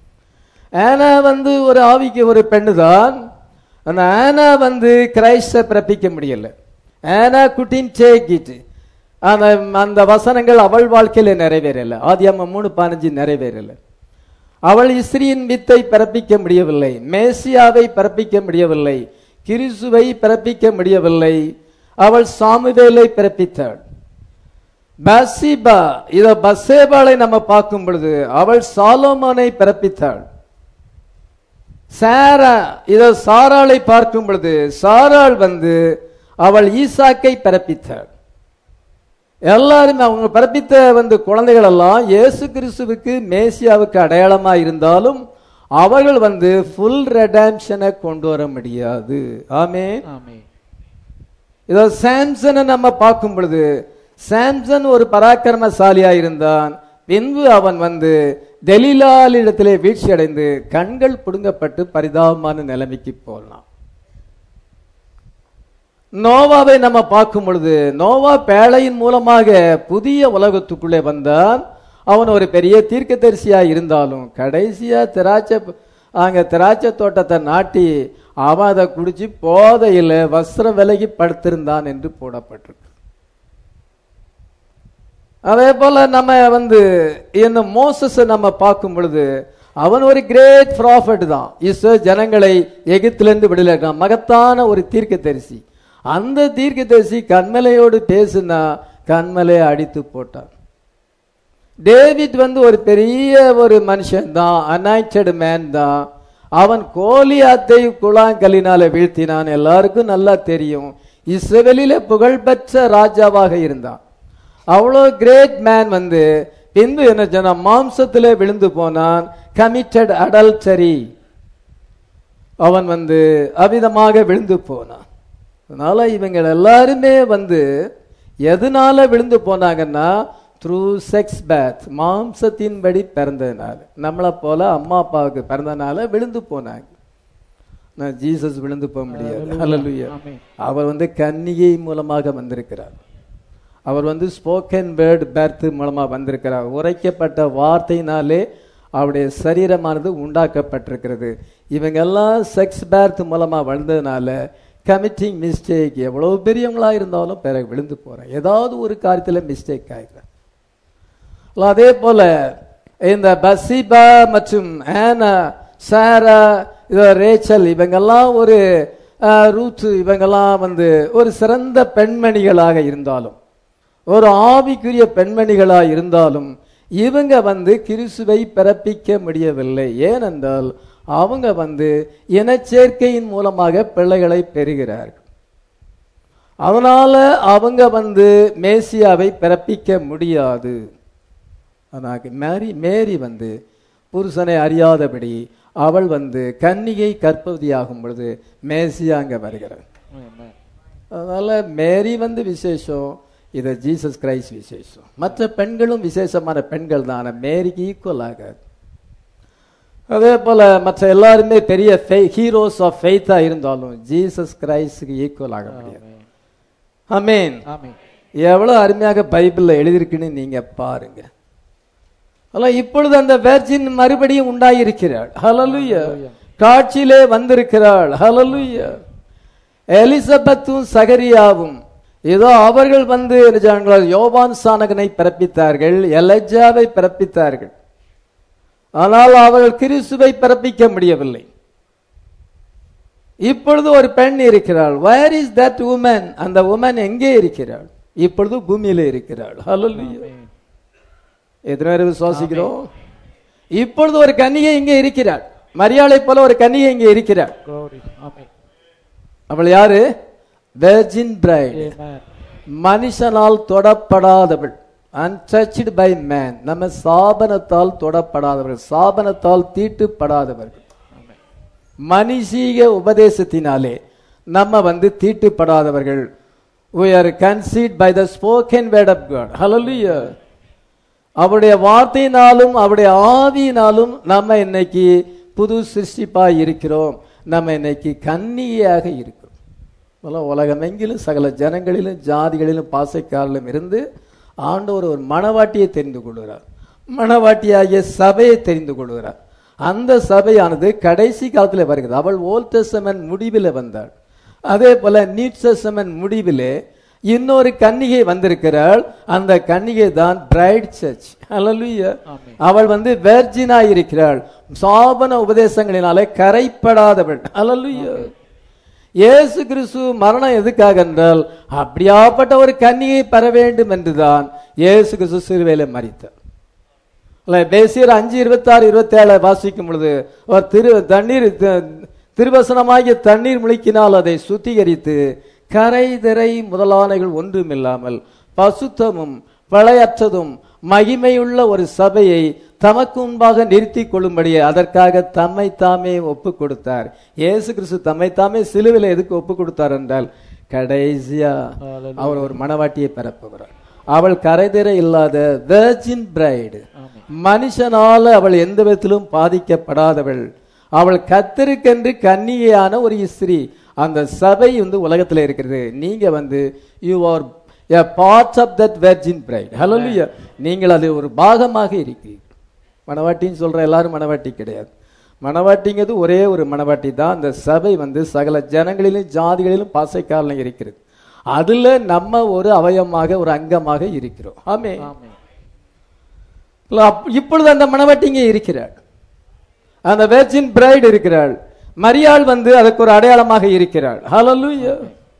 Speaker 1: ஆனா வந்து ஒரு ஆவிக்கு ஒரு பெண்ணு தான் அந்த ஆனா வந்து கிரைஸ்ட பிறப்பிக்க முடியல ஆனா குட்டின் டேக் இட் அந்த அந்த வசனங்கள் அவள் வாழ்க்கையில நிறைவேறல ஆதியாம மூணு பதினஞ்சு நிறைவேறல அவள் இஸ்ரியின் வித்தை பிறப்பிக்க முடியவில்லை மேசியாவை பிறப்பிக்க முடியவில்லை கிறிசுவை பிறப்பிக்க முடியவில்லை அவள் சாமுவேலை பிறப்பித்தாள் பசிபா இத பசேபாளை நம்ம பார்க்கும் பொழுது அவள் சாலோமோனை பிறப்பித்தாள் சாரா இத சாராளை பார்க்கும் பொழுது சாராள் வந்து அவள் ஈசாக்கை பிறப்பித்தாள் எல்லாருமே அவங்க பிறப்பித்த வந்து குழந்தைகள் எல்லாம் இயேசு கிறிஸ்துவுக்கு மேசியாவுக்கு அடையாளமா இருந்தாலும் அவர்கள் வந்து ஃபுல் ரெடாம்ஷனை கொண்டு வர முடியாது ஆமென்
Speaker 2: ஆமென்
Speaker 1: இதோ சாம்சனை நம்ம பார்க்கும் பொழுது சாம்சன் ஒரு பராக்கிரமசாலியா இருந்தான் பின்பு அவன் வந்து தெலிலாலிடத்திலே வீழ்ச்சி அடைந்து கண்கள் புடுங்கப்பட்டு பரிதாபமான நிலைமைக்கு போனான் நோவாவை நம்ம பார்க்கும் பொழுது நோவா பேழையின் மூலமாக புதிய உலகத்துக்குள்ளே வந்தான் அவன் ஒரு பெரிய தீர்க்கதரிசியா இருந்தாலும் கடைசியா திராட்சை அங்க திராட்சை தோட்டத்தை நாட்டி அவன் அதை குடிச்சு போதையில வஸ்திரம் விலகி படுத்திருந்தான் என்று போடப்பட்டிருக்கு அதே போல நம்ம வந்து இந்த மோசஸ நம்ம பார்க்கும் பொழுது அவன் ஒரு கிரேட் ப்ராஃபட் தான் இஸ்ரோ ஜனங்களை எகிப்திலிருந்து விடுதலை மகத்தான ஒரு தீர்க்கதரிசி அந்த தீர்க்கதரிசி கண்மலையோடு பேசுனா கண்மலையை அடித்து போட்டான் டேவிட் வந்து ஒரு பெரிய ஒரு மனுஷன் தான் அனாய்டட் மேன் தான் அவன் கோலியாத்தை குழாங்கலினால வீழ்த்தினான் எல்லாருக்கும் நல்லா தெரியும் இஸ்ரவேலிலே புகழ்பெற்ற ராஜாவாக இருந்தான் அவ்வளோ கிரேட் மேன் வந்து பின்பு என்ன சொன்ன மாம்சத்திலே விழுந்து போனான் கமிட்டட் அடல்டரி அவன் வந்து அவிதமாக விழுந்து போனான் அதனால இவங்க எல்லாருமே வந்து எதனால விழுந்து போனாங்கன்னா த்ரூ செக்ஸ் பேத் மாம்சத்தின்படி பிறந்ததுனால நம்மளை போல அம்மா அப்பாவுக்கு பிறந்தனால விழுந்து போனாங்க நான் ஜீசஸ் விழுந்து போக முடியாது ஹalleluya
Speaker 2: ஆமென்.
Speaker 1: அவர் வந்து கன்னிகை மூலமாக வந்திருக்கிறார் அவர் வந்து ஸ்போக்கன் வேர்ட் பேர்த் மூலமா வந்திருக்கிறார் உரைக்கப்பட்ட வார்த்தையினாலே அவருடைய சரீரமானது உண்டாக்கப்பட்டிருக்கிறது இவங்க எல்லாம் செக்ஸ் பேர்த் மூலமா வந்ததுனால கமிட்டிங் மிஸ்டேக் எவ்வளவு பெரியவங்களா இருந்தாலும் பிறகு விழுந்து போறேன் ஏதாவது ஒரு காரியத்துல மிஸ்டேக் ஆகிறேன் அதே போல இந்த பசிபா மற்றும் ஆனா சாரா இது ரேச்சல் இவங்கெல்லாம் ஒரு அஹ், ரூத் இவங்கெல்லாம் வந்து ஒரு சிறந்த பெண்மணிகளாக இருந்தாலும் ஒரு ஆவிக்குரிய பெண்மணிகளா இருந்தாலும் இவங்க வந்து கிறிஸ்துவை பிறப்பிக்க முடியவில்லை ஏனென்றால் அவங்க வந்து இனச்சேர்க்கையின் மூலமாக பிள்ளைகளை பெறுகிறார்கள் அதனால அவங்க வந்து மேசியாவை பிறப்பிக்க முடியாது ஆனால் மேரி மேரி வந்து புருஷனை அறியாதபடி அவள் வந்து கன்னிகை கற்பவதியாகும் பொழுது மேசியா அங்க வருகிறார்
Speaker 2: ஆமென்.
Speaker 1: அதனால மேரி வந்து விசேஷம் இது ஜீசஸ் கிரைஸ்ட் விசேஷம் மற்ற பெண்களும் விசேஷமான பெண்கள் தான் ஆனா மேரிக்கு ஈக்குவல் ஆகாது அதே போல மற்ற எல்லாருமே பெரிய ஹீரோஸ் ஆஃப் ஃபெய்த்தா இருந்தாலும் ஜீசஸ் கிரைஸ்டுக்கு ஈக்குவல் ஆக முடியாது அமேன்
Speaker 2: ஆமென்.
Speaker 1: எவ்வளவு அருமையாக பைபிள்ல எழுதியிருக்குன்னு நீங்க பாருங்க அதெல்லாம் இப்பொழுது அந்த வெர்ஜின் மறுபடியும் உண்டாயிருக்கிறாள் ஹalleluya காட்சியிலே வந்திருக்கிறாள் ஹalleluya எலிசபெத்தும் சகரியாவும் ஏதோ அவர்கள் வந்து என்ன செய்றார்கள்? யோவான் சானகனை பிறப்பித்தார்கள் எலஜாவை பிறப்பித்தார்கள் ஆனால் அவர்கள் கிறிஸ்துவை பிறப்பிக்க முடியவில்லை இப்பொழுது ஒரு பெண் இருக்கிறாள் வேர் இஸ் தட் உமன் அந்த உமன் எங்கே இருக்கிறாள் இப்பொழுது பூமியில இருக்கிறாள் ஹalleluya எத்தனை பேர் விசுவாசிக்கிறோம் இப்பொழுது ஒரு கன்னிகை இங்கே இருக்கிறாள் மரியாதை போல ஒரு கன்னிகை இங்கே இருக்கிறாள்
Speaker 2: Glory. ஆமென்.
Speaker 1: அவள் யாரு வெர்ஜின் பிரைட்
Speaker 2: Amen.
Speaker 1: மனுஷனால் தொடப்படாதவள் அன்டச்டு பை மேன் நம்ம சாபனத்தால் தொடப்படாதவர்கள் சாபனத்தால் தீட்டுப்படாதவர்கள்
Speaker 2: ஆமென்.
Speaker 1: மனுஷீக உபதேசத்தினாலே நம்ம வந்து தீட்டுப்படாதவர்கள் we are conceived by the spoken word of god hallelujah அவருடைய வார்த்தையினாலும் அவருடைய ஆவியினாலும் நம்ம இன்னைக்கு புது சிருஷ்டிப்பாய் இருக்கிறோம் நம்ம இன்னைக்கு கன்னிகையாக இருக்கிறோம் அதெல்லாம் உலகமெங்கிலும் சகல ஜனங்களிலும் ஜாதிகளிலும் பாசைக்காரிலும் இருந்து ஆண்டவர் ஒரு மணவாட்டியை தெரிந்து கொள்கிறார் மணவாட்டியாகிய சபையை தெரிந்து கொள்கிறார் அந்த சபையானது கடைசி காலத்தில் வருகிறது அவள் ஓல்ட் டெஸ்டமென்ட் முடிவில் வந்தாள் அதே போல நியூ டெஸ்டமென்ட் முடிவிலே இன்னொரு கன்னிகை வந்திருக்கிறாள் அந்த கன்னிகை தான் பிரைட் சர்ச் அல்லலுயா
Speaker 2: ஆமென்.
Speaker 1: அவள் வந்து வெர்ஜினா இருக்கிறாள் சாபன உபதேசங்களினாலே கரைப்படாதவள் அல்லலுயா இயேசு கிறிஸ்து மரணம் எதுக்காக என்றால் அப்படியாப்பட்ட ஒரு கன்னியை பெற வேண்டும் என்றுதான் இயேசு கிறிஸ்து சிறுவையில மறித்தார் இல்ல, பேசியர் அஞ்சு இருபத்தாறு இருபத்தி ஏழை வாசிக்கும் பொழுது அவர் திரு தண்ணீர் த- திருவசனமாகிய தண்ணீர் முழுக்கினால் அதை சுத்திகரித்து கரை திரை முதலானைகள் ஒன்றுமில்லாமல் பசுத்தமும் பழையற்றதும் மகிமையுள்ள ஒரு சபையை தமக்கு முன்பாக நிறுத்தி கொள்ளும்படி அதற்காக தம்மை தாமே ஒப்பு கொடுத்தார் இயேசு கிறிஸ்து தம்மை தாமே சிலுவையில் எதுக்கு ஒப்பு கொடுத்தார் என்றால் கடைசியா
Speaker 2: Hallelujah.
Speaker 1: அவர் ஒரு மணவாட்டியை பெறப்போகிறார் அவள் கரைதிர இல்லாத வெர்ஜின் பிரைடு
Speaker 2: ஆமென்.
Speaker 1: மனுஷனால அவள் எந்த விதத்திலும் பாதிக்கப்படாதவள் அவள் கத்தருக்கென்று கன்னிகையான ஒரு ஸ்திரீ அந்த சபை வந்து உலகத்துல இருக்கிறது நீங்க வந்து you are a part of that virgin bride hallelujah நீங்கள் அது ஒரு பாகமாக இருக்கிறீர்கள் மணவாட்டின்னு சொல்ற எல்லாரும் மணவாட்டி கிடையாது மணவாட்டிங்கிறது ஒரே ஒரு மணவாட்டி தான் அந்த சபை வந்து சகல ஜனங்களிலும் ஜாதிகளிலும் பாசைக்காரலும் இருக்கிறது அதுல நம்ம ஒரு அவயமாக ஒரு அங்கமாக இருக்கிறோம் ஆமே
Speaker 2: ஆமென்
Speaker 1: இல்ல, அப்- இப்பொழுது அந்த மணவாட்டி இங்கே இருக்கிறாள் அந்த வெர்ஜின் பிரைட் இருக்கிறாள் மரியாள் வந்து அதுக்கு ஒரு அடையாளமாக இருக்கிறாள் ஹalleluya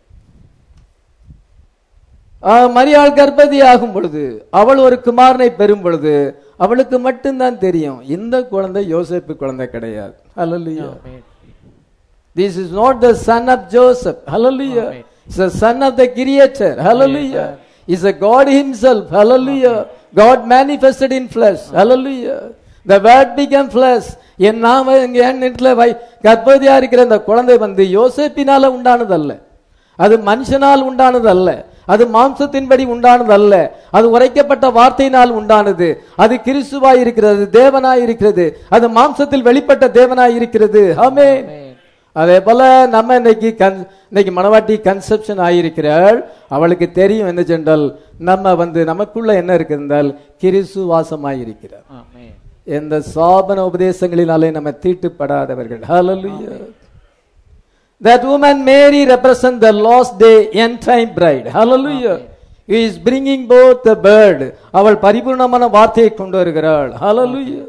Speaker 1: ஆ, மரியாள் கர்ப்பதி ஆகும் பொழுது அவள் ஒரு குமாரனை பெறும் பொழுது அவளுக்கு மட்டும்தான் தெரியும் இந்த குழந்தை யோசேப்பு குழந்தை கிடையாது ஹalleluya
Speaker 2: ஆமென்
Speaker 1: This is not the son of Joseph. Hallelujah.
Speaker 2: Amen.
Speaker 1: It's the son of the creator. Hallelujah. It's a God himself. Hallelujah. God manifested in flesh. Hallelujah. The word became flesh. என் நாம எங்க என் இடத்துல வை கர்ப்பவதியா இருக்கிற இந்த குழந்தை வந்து யோசேப்பினால உண்டானது அல்ல அது மனுஷனால் உண்டானது அல்ல அது மாம்சத்தின்படி உண்டானது அல்ல அது உரைக்கப்பட்ட வார்த்தையினால் உண்டானது அது கிறிஸ்துவாய் இருக்கிறது தேவனாய் இருக்கிறது அது மாம்சத்தில் வெளிப்பட்ட தேவனாய் இருக்கிறது ஆமென்
Speaker 2: ஆமென்
Speaker 1: அதே போல நம்ம இன்னைக்கு கன் இன்னைக்கு மணவாட்டி கன்செப்ஷன் ஆயிருக்கிறாள் அவளுக்கு தெரியும் என்ன சென்றால் நம்ம வந்து நமக்குள்ள என்ன இருக்கிறால் கிறிஸ்து வாசமாயிருக்கிறார்
Speaker 2: ஆமென்
Speaker 1: எந்த சாபன உபதேசங்களினாலே நம்ம தீட்டுப்படாதவர்கள் hallelujah that woman mary represent the lost day end time bride hallelujah he is bringing both the bird அவள் பரிபூர்ணமான வார்த்தையை கொண்டு வருகிறாள் hallelujah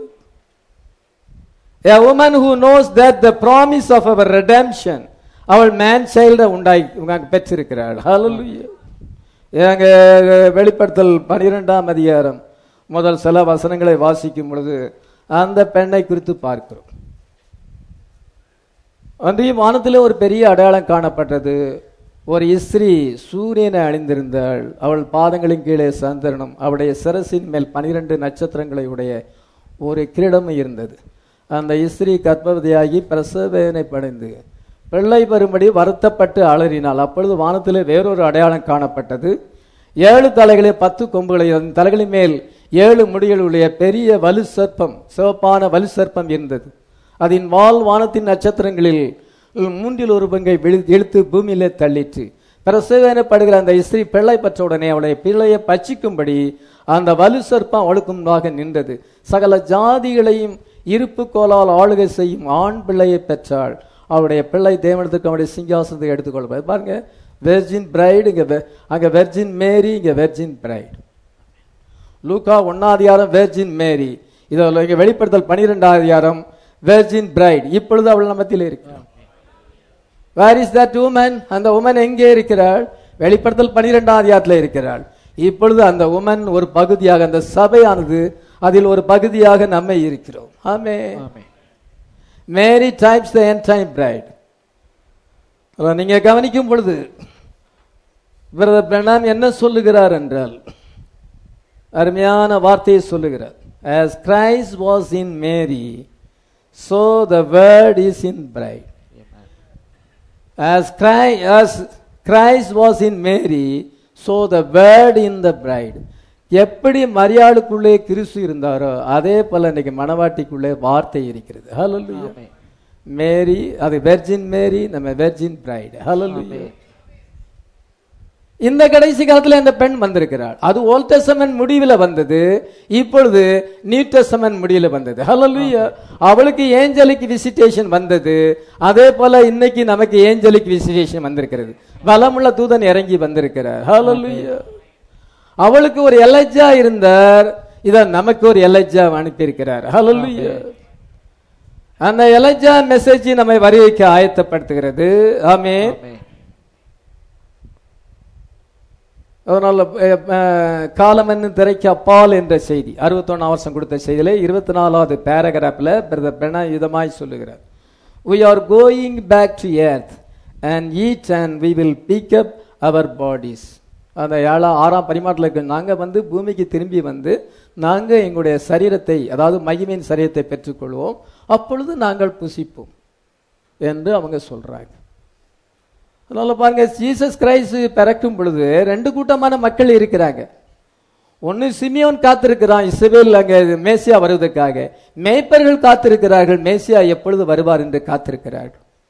Speaker 1: A woman who knows that the promise of our redemption அவள் மேன் சைல்ட உண்டாய் உங்க- பெற்றிருக்கிறாள் ஹalleluya எங்க வெளிப்படுத்தல் பனிரெண்டாம் அதிகாரம் முதல் சில வசனங்களை வாசிக்கும் பொழுது அந்த பெண்ணை குறித்து பார்க்கிறோம் அன்றையும் வானத்திலே ஒரு பெரிய அடையாளம் காணப்பட்டது ஒரு இஸ்திரி சூரியனை அணிந்திருந்தாள் அவள் பாதங்களின் கீழே சந்திரனும் அவளுடைய சிரசின் மேல் பனிரெண்டு நட்சத்திரங்களை உடைய ஒரு கிரீடம் இருந்தது அந்த இஸ்திரி கர்ப்பவதியாகி பிரசவேதனை படைந்து பிள்ளை வரும்படி வருத்தப்பட்டு அலறினாள் அப்பொழுது வானத்திலே வேறொரு அடையாளம் காணப்பட்டது ஏழு தலைகளே பத்து கொம்புகளை அதன் தலைகளின் மேல் ஏழு முடிகளுடைய பெரிய வலு சர்ப்பம் சிவப்பான வலு சர்ப்பம் இருந்தது அதன் வால் வானத்தின் நட்சத்திரங்களில் மூன்றில் ஒரு பங்கை விழு- இழுத்து பூமியிலே தள்ளிற்று பிரசவேனப்படுகிற அந்த இஸ்திரி பிள்ளை பெற்ற உடனே அவளுடைய பிள்ளையை பட்சிக்கும்படி அந்த வலு சர்ப்பம் அவளுக்கு முன்பாக நின்றது சகல ஜாதிகளையும் இருப்பு கோலால் ஆளுகை செய்யும் ஆண் பிள்ளையை பெற்றாள் அவருடைய பிள்ளை தேவனத்துக்கு அவருடைய சிங்காசனத்தை எடுத்துக்கொள்வார் பாருங்க வெர்ஜின் பிரைடு இங்க வெ- அங்க வெர்ஜின் மேரி இங்க வெர்ஜின் பிரைட் லூகா ஒன்னாதிகாரம் வெர்ஜின் மேரி இதில் இங்க வெளிப்படுத்தல் பனிரெண்டாம் அதிகாரம் வெர்ஜின் பிரைட் இப்பொழுது அவள் நம்மத்தில் இருக்கிறாள் வேர் இஸ் தட் உமன் அந்த உமன் எங்கே இருக்கிறாள் வெளிப்படுத்தல் பனிரெண்டாம் அதிகாரத்தில் இருக்கிறாள் இப்பொழுது அந்த உமன் ஒரு பகுதியாக அந்த சபையானது அதில் ஒரு பகுதியாக நம்மை இருக்கிறோம் ஆமே
Speaker 2: amen
Speaker 1: Mary types the end time bride நீங்க கவனிக்கும் பொழுது பிரதர் பிரணாம் என்ன சொல்லுகிறார் என்றால் அருமையான வார்த்தையை சொல்லுகிறார் as Christ was in Mary so the word is in bride
Speaker 2: amen
Speaker 1: as Christ, as Christ was in Mary so the word in the bride எப்படி மரியாளுக்குள்ளே கிறிஸ்து இருந்தாரோ அதே போல இன்னைக்கு மணவாட்டிக்குள்ளே வார்த்தை இருக்கிறது ஹalleluya
Speaker 2: ஆமென்
Speaker 1: மேரி அது வெர்ஜின் மேரி நம்ம வெர்ஜின் பிரைடு ஹalleluya
Speaker 2: ஆமென்.
Speaker 1: இந்த கடைசி காலத்துல இந்த பெண் வந்திருக்கிறாள் அது ஓல்ட் டெஸ்டமென்ட் முடிவுல வந்தது இப்பொழுது நியூ டெஸ்டமென்ட் முடிவுல வந்தது ஹalleluya அவளுக்கு ஏஞ்சலிக் விசிட்டேஷன் வந்தது அதே போல இன்னைக்கு நமக்கு ஏஞ்சலிக் விசிட்டேஷன் வந்திருக்கிறது வலமுள்ள தூதன் இறங்கி வந்திருக்கிறார் ஹalleluya அவளுக்கு ஒரு எலஜா இருந்தார் இத நமக்கு ஒரு எலஜா அனுப்பியிருக்கிறார் ஹalleluya அந்த எலஜா மெசேஜ் நம்மை வருகைக்கு ஆயத்தப்படுத்துகிறது ஆமென்
Speaker 2: ஆமென்
Speaker 1: அதனால அஹ், அஹ், காலமென்னு திரைக்கு அப்பால் என்ற செய்தி அறுபத்தொன்னாம் வருஷம் கொடுத்த செய்தியிலே இருபத்தி நாலாவது பேராகிராஃபில் பிரதர் பிரணா இதமாய் சொல்லுகிறார் we are going back to earth and eat and we will pick up our bodies அந்த ஏழாம் ஆறாம் பரிமாற்றில் இருக்கு நாங்க வந்து பூமிக்கு திரும்பி வந்து நாங்க எங்களுடைய சரீரத்தை அதாவது மகிமையின் சரீரத்தை பெற்றுக்கொள்வோம் அப்பொழுது நாங்கள் புசிப்போம் என்று அவங்க சொல்றாங்க அதனால பாருங்க ஜீசஸ் கிரைஸ்ட் பிறக்கும் பொழுது ரெண்டு கூட்டமான மக்கள் இருக்கிறாங்க ஒன்னு சிமியோன் காத்திருக்கிறான் இஸ்ரவேல் அங்க மேசியா வருவதற்காக மேய்ப்பர்கள் காத்திருக்கிறார்கள் மேசியா எப்பொழுது வருவார் என்று காத்திருக்கிறார்கள்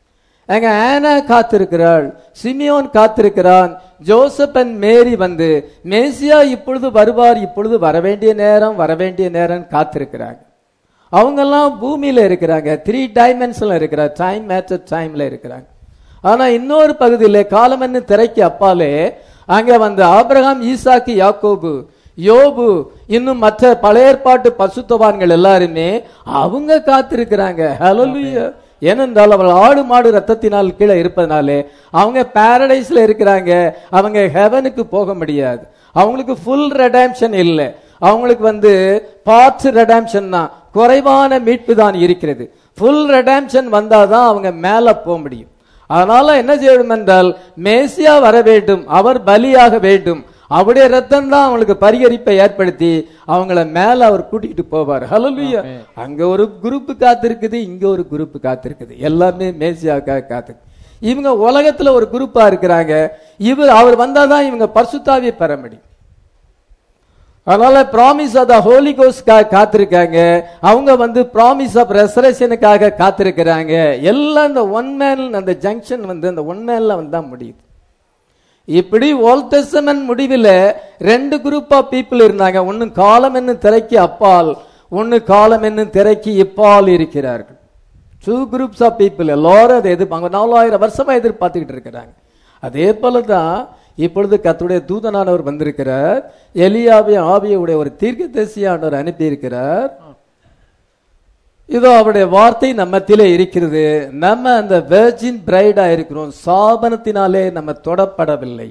Speaker 1: அங்க ஆனா காத்திருக்கிறாள் சிமியோன் காத்திருக்கிறான் ஜோசப் அண்ட் மேரி வந்து மேசியா இப்பொழுது வருவார் இப்பொழுது வரவேண்டிய நேரம் வரவேண்டிய நேரம் காத்திருக்கிறாங்க அவங்கெல்லாம் பூமியில இருக்கிறாங்க த்ரீ டைமென்ஷன்ல இருக்கிறாங்க டைம் மேட்டர் டைம்ல இருக்கிறாங்க ஆனா இன்னொரு பகுதியில் காலமன்னு திரைக்கு அப்பாலே அங்க வந்து ஆபிரகாம் ஈசாக்கு யாக்கோபு யோபு இன்னும் மற்ற பழைய ஏற்பாட்டு பசுத்தவான்கள் எல்லாருமே அவங்க காத்திருக்கிறாங்க ஹalleluya ஏனென்றால் அவள் ஆடு மாடு ரத்தத்தினால் கீழே இருப்பதனாலே அவங்க பாரடைஸ்ல இருக்கிறாங்க அவங்க ஹெவனுக்கு போக முடியாது அவங்களுக்கு ஃபுல் ரெடாம்ஷன் இல்லை அவங்களுக்கு வந்து பார்ட்ஸ் ரெடாம்ஷன் தான் குறைவான மீட்பு தான் இருக்கிறது ஃபுல் ரெடாம்ஷன் வந்தாதான் அவங்க மேல போக முடியும் அதனால என்ன செய்யணும் என்றால் மேசியா வர வேண்டும் அவர் பலியாக வேண்டும் அவருடைய ரத்தம் தான் அவங்களுக்கு பரிகரிப்பை ஏற்படுத்தி அவங்கள மேல அவர் கூட்டிட்டு போவார் ஹalleluya அங்க ஒரு குரூப் காத்திருக்குது இங்க ஒரு குரூப் காத்திருக்குது எல்லாமே மேசியாவுக்காக காத்து இவங்க உலகத்துல ஒரு குரூப்பா இருக்கிறாங்க இவர் அவர் வந்தாதான் இவங்க பரிசுத்தாவியை பெற முடியும் அதனால ப்ராமிஸ் ஆஃப் த ஹோலி கோஸ்ட்காக காத்திருக்காங்க அவங்க வந்து ப்ராமிஸ் ஆஃப் ரெசரேஷனுக்காக காத்திருக்கிறாங்க எல்லாம் இந்த ஒன் மேன் அந்த ஜங்ஷன் வந்து அந்த ஒன் மேன்ல வந்து தான் முடியுது இப்படி ஓல்ட் டெஸ்டமென்ட் முடிவில் ரெண்டு குரூப் ஆஃப் பீப்புள் இருந்தாங்க ஒன்னு காலம் என்னும் திரைக்கு அப்பால் ஒன்னு காலம் என்னும் திரைக்கு இப்பால் இருக்கிறார்கள் டூ குரூப்ஸ் ஆஃப் பீப்புள் எல்லாரும் அதை எதிர்ப்பாங்க நாலாயிரம் வருஷமா எதிர்பார்த்துக்கிட்டு இருக்கிறாங்க அதே போல தான் இப்பொழுது கத்துடைய தூதனானவர் வந்திருக்கிறார் எலியாவை ஆவியுடைய ஒரு தீர்க்கதரிசியானவர் அனுப்பியிருக்கிறார் இதோ அவருடைய வார்த்தை நம்மத்திலே இருக்கிறது நம்ம அந்த வெர்ஜின் பிரைடா இருக்கிறோம் சாபனத்தினாலே நம்ம தொடப்படவில்லை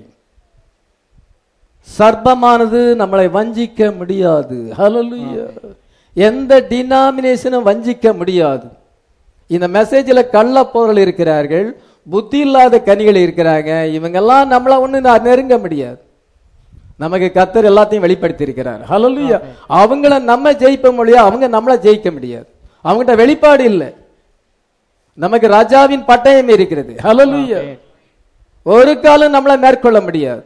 Speaker 1: சர்ப்பமானது நம்மளை வஞ்சிக்க முடியாது ஹalleluya எந்த டினாமினேஷனும் வஞ்சிக்க முடியாது இந்த மெசேஜில் கள்ள பொருள் இருக்கிறார்கள் புத்தி இல்லாத கனிகள் இருக்கிறாங்க இவங்கெல்லாம் நம்மள ஒண்ணு ந- நெருங்க முடியாது நமக்கு கத்தர் எல்லாத்தையும் வெளிப்படுத்தி இருக்கிறார் ஹalleluya அவங்கள நம்ம ஜெயிப்ப முடியாது அவங்க நம்மள ஜெயிக்க முடியாது அவங்ககிட்ட வெளிப்பாடு இல்லை நமக்கு ராஜாவின் பட்டயம் இருக்கிறது ஹalleluya ஒரு காலம் நம்மள மேற்கொள்ள முடியாது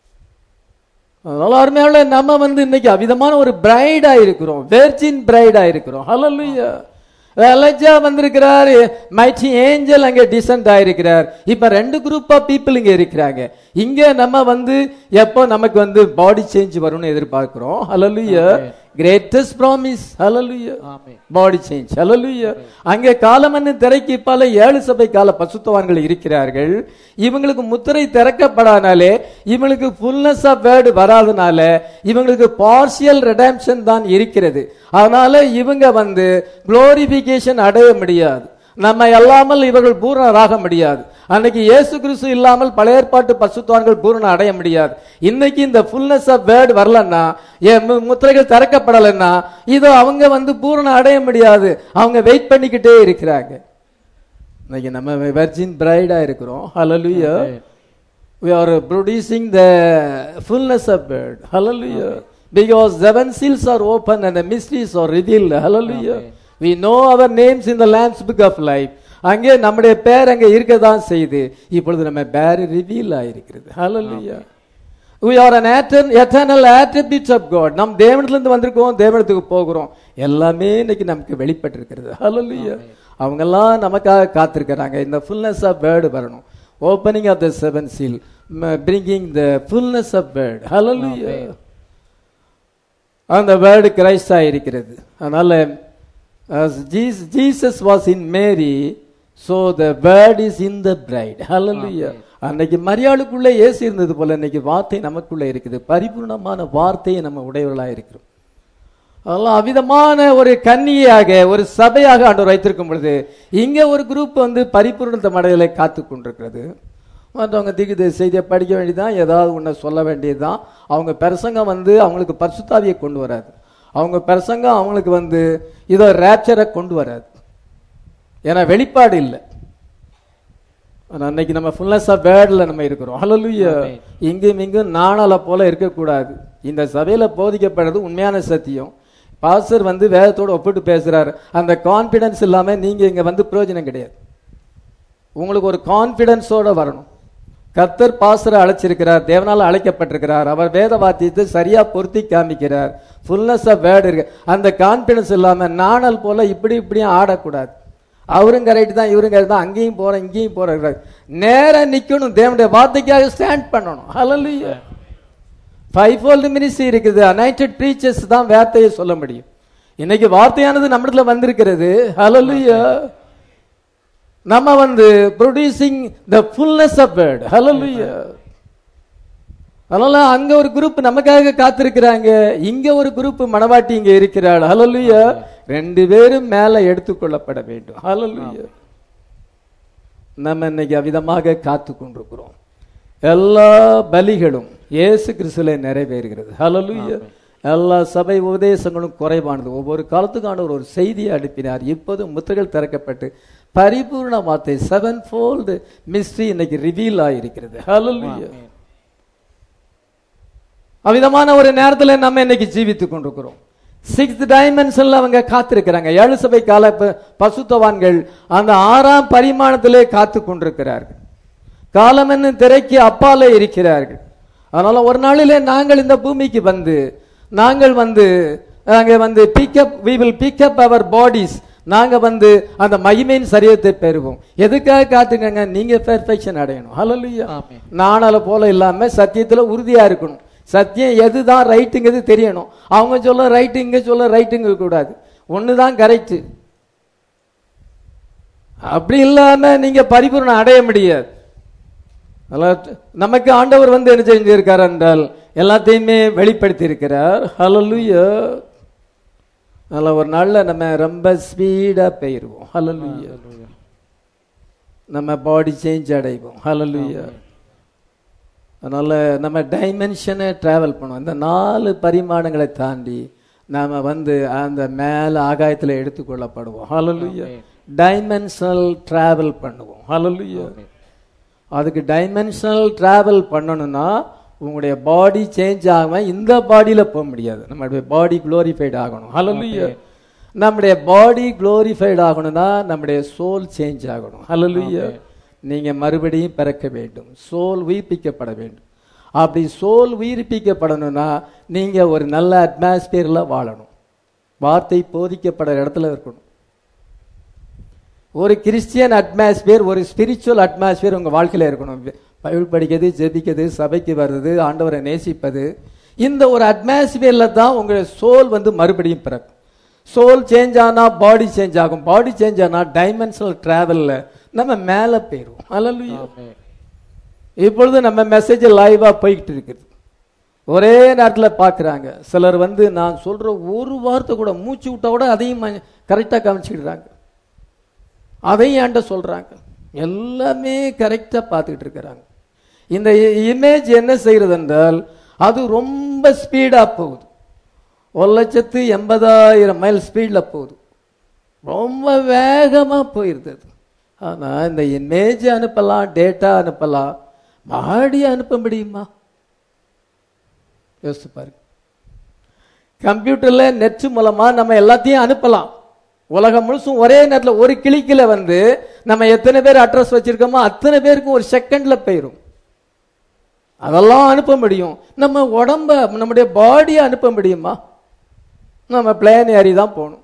Speaker 1: அதனால அருமையாள நம்ம வந்து இன்னைக்கு அவிதமான ஒரு பிரைடா இருக்கிறோம் வெர்ஜின் பிரைடா இருக்கிறோம் ஹalleluya எலஜா வந்திருக்கிறார் மைட்டி ஏஞ்சல் அங்க டிசென்ட் ஆயிருக்கிறார் இப்ப ரெண்டு குரூப் ஆஃப் பீப்புள் இங்க இருக்கிறாங்க இங்க நம்ம வந்து எப்போ நமக்கு வந்து பாடி சேஞ்ச் வரும்னு எதிர்பார்க்கிறோம் hallelujah greatest promise hallelujah
Speaker 2: amen
Speaker 1: body change hallelujah அங்கே காலமன்னு திரைக்கு பல ஏழு சபை கால பசுத்தவான்கள் இருக்கிறார்கள் இவங்களுக்கு முத்திரை திறக்கப்படாதனாலே இவங்களுக்கு ஃபுல்னஸ் ஆஃப் வேர்டு வராதனால இவங்களுக்கு பார்சியல் ரெடாம்ஷன் தான் இருக்கிறது அதனால இவங்க வந்து குளோரிபிகேஷன் அடைய முடியாது நம்ம எல்லாமல் இவர்கள் பூரணராக முடியாது அன்னைக்கு இயேசு கிறிஸ்து இல்லாமல் பழைய ஏற்பாட்டு பசுத்தவான்கள் பூரணம் அடைய முடியாது இன்னைக்கு இந்த ஃபுல்னஸ் ஆஃப் வேர்டு வரலன்னா என் மு- முத்திரைகள் திறக்கப்படலைன்னா இதோ அவங்க வந்து பூரணம் அடைய முடியாது அவங்க வெயிட் பண்ணிக்கிட்டே இருக்கிறாங்க இன்னைக்கு நம்ம வெர்ஜின் பிரைடா இருக்கிறோம் ஹalleluya we are producing the fullness of word hallelujah because seven seals are open and the mysteries are revealed hallelujah we know our names in the lamb's book of life அங்கே நம்முடைய பேர் அங்கே இருக்க தான் செய்து இப்பொழுது நம்ம பேர் ரிவீல் ஆயிருக்கிறது hallelujah we are an etern- eternal attributes of god நம் தேவனிலிருந்து வந்திருக்கோம் தேவனத்துக்கு போகிறோம் எல்லாமே இன்னைக்கு நமக்கு வெளிப்பட்டிருக்கிறது hallelujah அவங்கெல்லாம் நமக்காக காத்திருக்கிறாங்க இந்த ஃபுல்னஸ் ஆஃப் வேர்டு வரணும் opening of the seven seal bringing the fullness of word hallelujah அந்த வேர்டு கிரைஸ்டா இருக்கிறது அதனால Jesus was in Mary so the word is in the bride hallelujah அன்னைக்கு மரியாளுக்குள்ள இயேசு இருந்தது போல இன்னைக்கு வார்த்தை நமக்குள்ள இருக்குது பரிபூர்ணமான வார்த்தையை நம்ம உடையவர்களா இருக்கிறோம் அதெல்லாம் அவிதமான ஒரு கன்னியாக ஒரு சபையாக ஆண்டவர் வைத்திருக்கும் பொழுது இங்க ஒரு குரூப் வந்து பரிபூர்ணத்த மடையில காத்து கொண்டிருக்கிறது மற்றவங்க திகுது செய்தியை படிக்க வேண்டியதுதான் ஏதாவது ஒன்றை சொல்ல வேண்டியதுதான் அவங்க பிரசங்கம் வந்து அவங்களுக்கு பரிசுத்தாவியை கொண்டு வராது அவங்க பிரசங்கம் அவங்களுக்கு வந்து இதோ ரேப்சரை கொண்டு வராது ஏன்னா வெளிப்பாடு இல்லை ஆனா அன்னைக்கு நம்ம ஃபுல்னஸ் ஆஃப் வேர்டில் நம்ம இருக்கிறோம் ஹalleluya இங்கும் இங்கும் நாணல போல இருக்கக்கூடாது இந்த சபையில போதிக்கப்படுறது உண்மையான சத்தியம் பாஸ்டர் வந்து வேதத்தோட ஒப்பிட்டு பேசுறாரு அந்த கான்பிடன்ஸ் இல்லாம நீங்க இங்க வந்து பிரயோஜனம் கிடையாது உங்களுக்கு ஒரு கான்பிடன்ஸோட வரணும் கர்த்தர் பாஸ்டரை அழைச்சிருக்கிறார் தேவனால அழைக்கப்பட்டிருக்கிறார் அவர் வேத வாத்தியத்தை சரியா பொருத்தி காமிக்கிறார் ஃபுல்னஸ் ஆஃப் வேர்டு இருக்கு அந்த கான்பிடன்ஸ் இல்லாம நாணல் போல இப்படி இப்படியும் ஆடக்கூடாது அவரும் கரெக்ட் தான் இவரும் கரெக்ட் தான் அங்கேயும் போறேன் இங்கேயும் போறேன் நேரா நிக்கணும் தேவனுடைய வார்த்தைக்காக ஸ்டாண்ட் பண்ணணும் ஹalleluya ஃபைவ் ஃபோல்டு மினிஸ்ட்ரி இருக்குது அனைட்டட் ப்ரீச்சர்ஸ் தான் வார்த்தையை சொல்ல முடியும் இன்னைக்கு வார்த்தையானது நம்மிடத்துல வந்திருக்கிறது ஹalleluya நம்ம வந்து producing the fullness of word hallelujah அதனால அங்க ஒரு குரூப் நமக்காக காத்திருக்கிறாங்க இங்க ஒரு குரூப் மணவாட்டி இங்க இருக்கிறாள் ஹalleluya ரெண்டு பேரும் மேல எடுத்துக்கொள்ளப்பட வேண்டும் ஹalleluya நம்ம இன்னைக்கு அவிதமாக காத்து கொண்டிருக்கிறோம் எல்லா பலிகளும் இயேசு கிறிஸ்துல நிறைவேறுகிறது ஹalleluya எல்லா சபை உபதேசங்களும் குறைவானது ஒவ்வொரு காலத்துக்கான ஒரு செய்தியை அனுப்பினார் இப்போது முத்திரைகள் திறக்கப்பட்டு பரிபூர்ண வார்த்தை செவன் ஃபோல்டு மிஸ்ட்ரி இன்னைக்கு ரிவீல் ஆயிருக்கிறது ஹalleluya அவ்விதமான ஒரு நேரத்துல நம்ம இன்னைக்கு ஜீவித்துக் கொண்டிருக்கிறோம் சிக்ஸ்த் டைமென்ஷன்ல அவங்க காத்திருக்கிறாங்க ஏழு சபை கால ப- பசுத்தவான்கள் அந்த ஆறாம் பரிமாணத்திலே காத்து கொண்டிருக்கிறார்கள் காலம் என்னும் திரைக்கு அப்பாலே இருக்கிறார்கள் அதனால ஒரு நாளிலே நாங்கள் இந்த பூமிக்கு வந்து நாங்கள் வந்து நாங்க வந்து pick up we will pick up our bodies நாங்க வந்து அந்த மகிமையின் சரீரத்தை பெறுவோம் எதுக்காக காத்துக்கங்க நீங்க பெர்ஃபெக்ஷன் அடையணும் ஹalleluya
Speaker 2: ஆமென்.
Speaker 1: நானால போல இல்லாம சத்தியத்துல உறுதியா இருக்கணும் சத்தியம் எதுதான் ரைட்டுங்கிறது தெரியணும் அவங்க சொல்ல ரைட்டு இங்க சொல்ல ரைட்டுங்க கூடாது ஒண்ணுதான் கரெக்ட் அப்படி இல்லாம நீங்க பரிபூர்ணம் அடைய முடியாது அதனால நமக்கு ஆண்டவர் வந்து என்ன செஞ்சிருக்கார் என்றால் எல்லாத்தையுமே வெளிப்படுத்தி இருக்கிறார் ஹalleluya அதனால ஒரு நாள்ல நம்ம ரொம்ப ஸ்பீடா போயிருவோம் ஹalleluya நம்ம பாடி சேஞ்ச் அடைவோம் ஹalleluya அதனால நம்ம டைமென்ஷனை டிராவல் பண்ணுவோம் இந்த நாலு பரிமாணங்களை தாண்டி நாம வந்து அந்த மேல ஆகாயத்துல எடுத்துக்கொள்ளப்படுவோம் ஹalleluya டைமென்ஷனல் டிராவல் பண்ணுவோம் ஹalleluya அதுக்கு டைமென்ஷனல் டிராவல் பண்ணணும்னா உங்களுடைய பாடி சேஞ்ச் ஆகாம இந்த பாடியில போக முடியாது நம்மளுடைய பாடி குளோரிஃபைட் ஆகணும் ஹalleluya நம்முடைய பாடி குளோரிஃபைட் ஆகணும்னா நம்முடைய சோல் சேஞ்ச் ஆகணும் ஹalleluya நீங்க மறுபடியும் பிறக்க வேண்டும் சோல் உயிர்ப்பிக்கப்பட வேண்டும் அப்படி சோல் உயிர்ப்பிக்கப்படணும்னா நீங்க ஒரு நல்ல அட்மாஸ்பியர்ல வாழணும் வார்த்தை போதிக்கப்படுற இடத்துல இருக்கணும் ஒரு கிறிஸ்டியன் அட்மாஸ்பியர் ஒரு ஸ்பிரிச்சுவல் அட்மாஸ்பியர் உங்க வாழ்க்கையில இருக்கணும் பைபிள் படிக்கிறது ஜெபிக்கிறது சபைக்கு வர்றது ஆண்டவரை நேசிப்பது இந்த ஒரு அட்மாஸ்பியர்ல தான் உங்க சோல் வந்து மறுபடியும் பிறக்கும் சோல் சேஞ்ச் ஆனா பாடி சேஞ்ச் ஆகும் பாடி சேஞ்ச் ஆனா டைமென்ஷனல் டிராவல்ல நம்ம மேல போயிருவோம் அல்ல இப்பொழுது நம்ம மெசேஜ் லைவா போய்கிட்டு இருக்குது ஒரே நேரத்தில் பார்க்குறாங்க சிலர் வந்து நான் சொல்ற ஒரு வார்த்தை கூட மூச்சு விட்டா கூட அதையும் கரெக்டாக கவனிச்சுக்கிடுறாங்க அதையும் என்கிட்ட சொல்றாங்க எல்லாமே கரெக்டாக பார்த்துக்கிட்டு இருக்கிறாங்க இந்த இமேஜ் என்ன செய்யறது என்றால் அது ரொம்ப ஸ்பீடா போகுது ஒரு லட்சத்து எண்பதாயிரம் மைல் ஸ்பீடில் போகுது ரொம்ப வேகமா போயிருது அது ஆனா இந்த இமேஜ் அனுப்பலாம் டேட்டா அனுப்பலாம் பாடி அனுப்ப முடியுமா யோசிச்சு பாருங்க கம்ப்யூட்டர்ல நெட் மூலமா நம்ம எல்லாத்தையும் அனுப்பலாம் உலகம் முழுசும் ஒரே நேரத்தில் ஒரு கிளிக்கில வந்து நம்ம எத்தனை பேர் அட்ரஸ் வச்சிருக்கோமோ அத்தனை பேருக்கும் ஒரு செகண்ட்ல போயிரும் அதெல்லாம் அனுப்ப முடியும் நம்ம உடம்ப நம்முடைய பாடியை அனுப்ப முடியுமா நம்ம பிளேன் ஏறி தான் போகணும்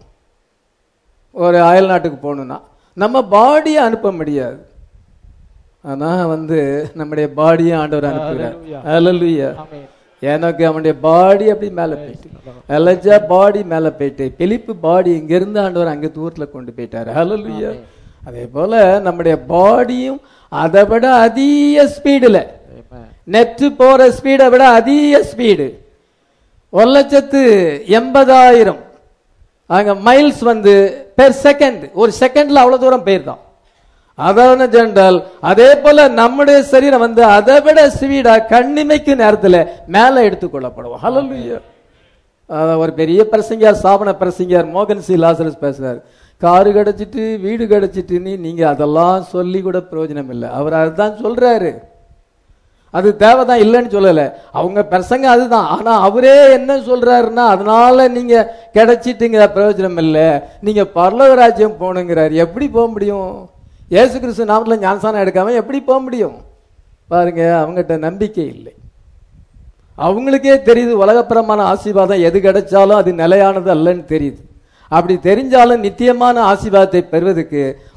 Speaker 1: ஒரு அயல் நாட்டுக்கு போகணும்னா நம்ம பாடியை அனுப்ப முடியாது ஆனா வந்து நம்முடைய பாடியை ஆண்டவர் அனுப்புகிறார் அல்லலுயா எனக்கு அவனுடைய பாடி அப்படி மேல போயிட்டு எலஜா பாடி மேல போயிட்டு பிலிப்பு பாடி இங்க இருந்து ஆண்டவர் அங்க தூரத்துல கொண்டு போயிட்டாரு ஹalleluya அதே போல நம்முடைய பாடியும் அதை விட அதிக ஸ்பீடுல நெட் போற ஸ்பீடை விட அதிக ஸ்பீடு ஒரு லட்சத்து எண்பதாயிரம் அங்க மைல்ஸ் வந்து பெர் செகண்ட் ஒரு செகண்ட்ல அவ்வளவு தூரம் போயிருந்தான் அதாவது ஜென்றால் அதே போல நம்முடைய சரீரம் வந்து அதை விட ஸ்பீடா கண்ணிமைக்கு நேரத்துல மேல எடுத்துக்கொள்ளப்படுவோம் ஹalleluya அஹ் ஒரு பெரிய பிரசங்கியார் சாபன பிரசங்கியார் மோகன் சி லாசரஸ் பேசுறாரு காரு கிடைச்சிட்டு வீடு கிடைச்சிட்டுன்னு நீங்க அதெல்லாம் சொல்லி கூட பிரயோஜனம் இல்லை அவர் அதுதான் சொல்றாரு அது தேவைதான் இல்லைன்னு சொல்லல அவங்க பிரசங்க அதுதான் ஆனா அவரே என்ன சொல்றாருன்னா அதனால நீங்க கிடைச்சிட்டுங்கிற பிரயோஜனம் இல்லை நீங்க பரலோக ராஜ்யம் போகணுங்கிறாரு எப்படி போக முடியும் இயேசு கிறிஸ்து நாமத்துல ஞானசானம் எடுக்காம எப்படி போக முடியும் பாருங்க அவங்ககிட்ட நம்பிக்கை இல்லை அவங்களுக்கே தெரியுது உலகப்புறமான ஆசீர்வாதம் எது கிடைச்சாலும் அது நிலையானது அல்லன்னு தெரியுது அப்படி தெரிஞ்சாலும் நித்தியமான ஆசீர்வாதத்தை பெறுவதற்கு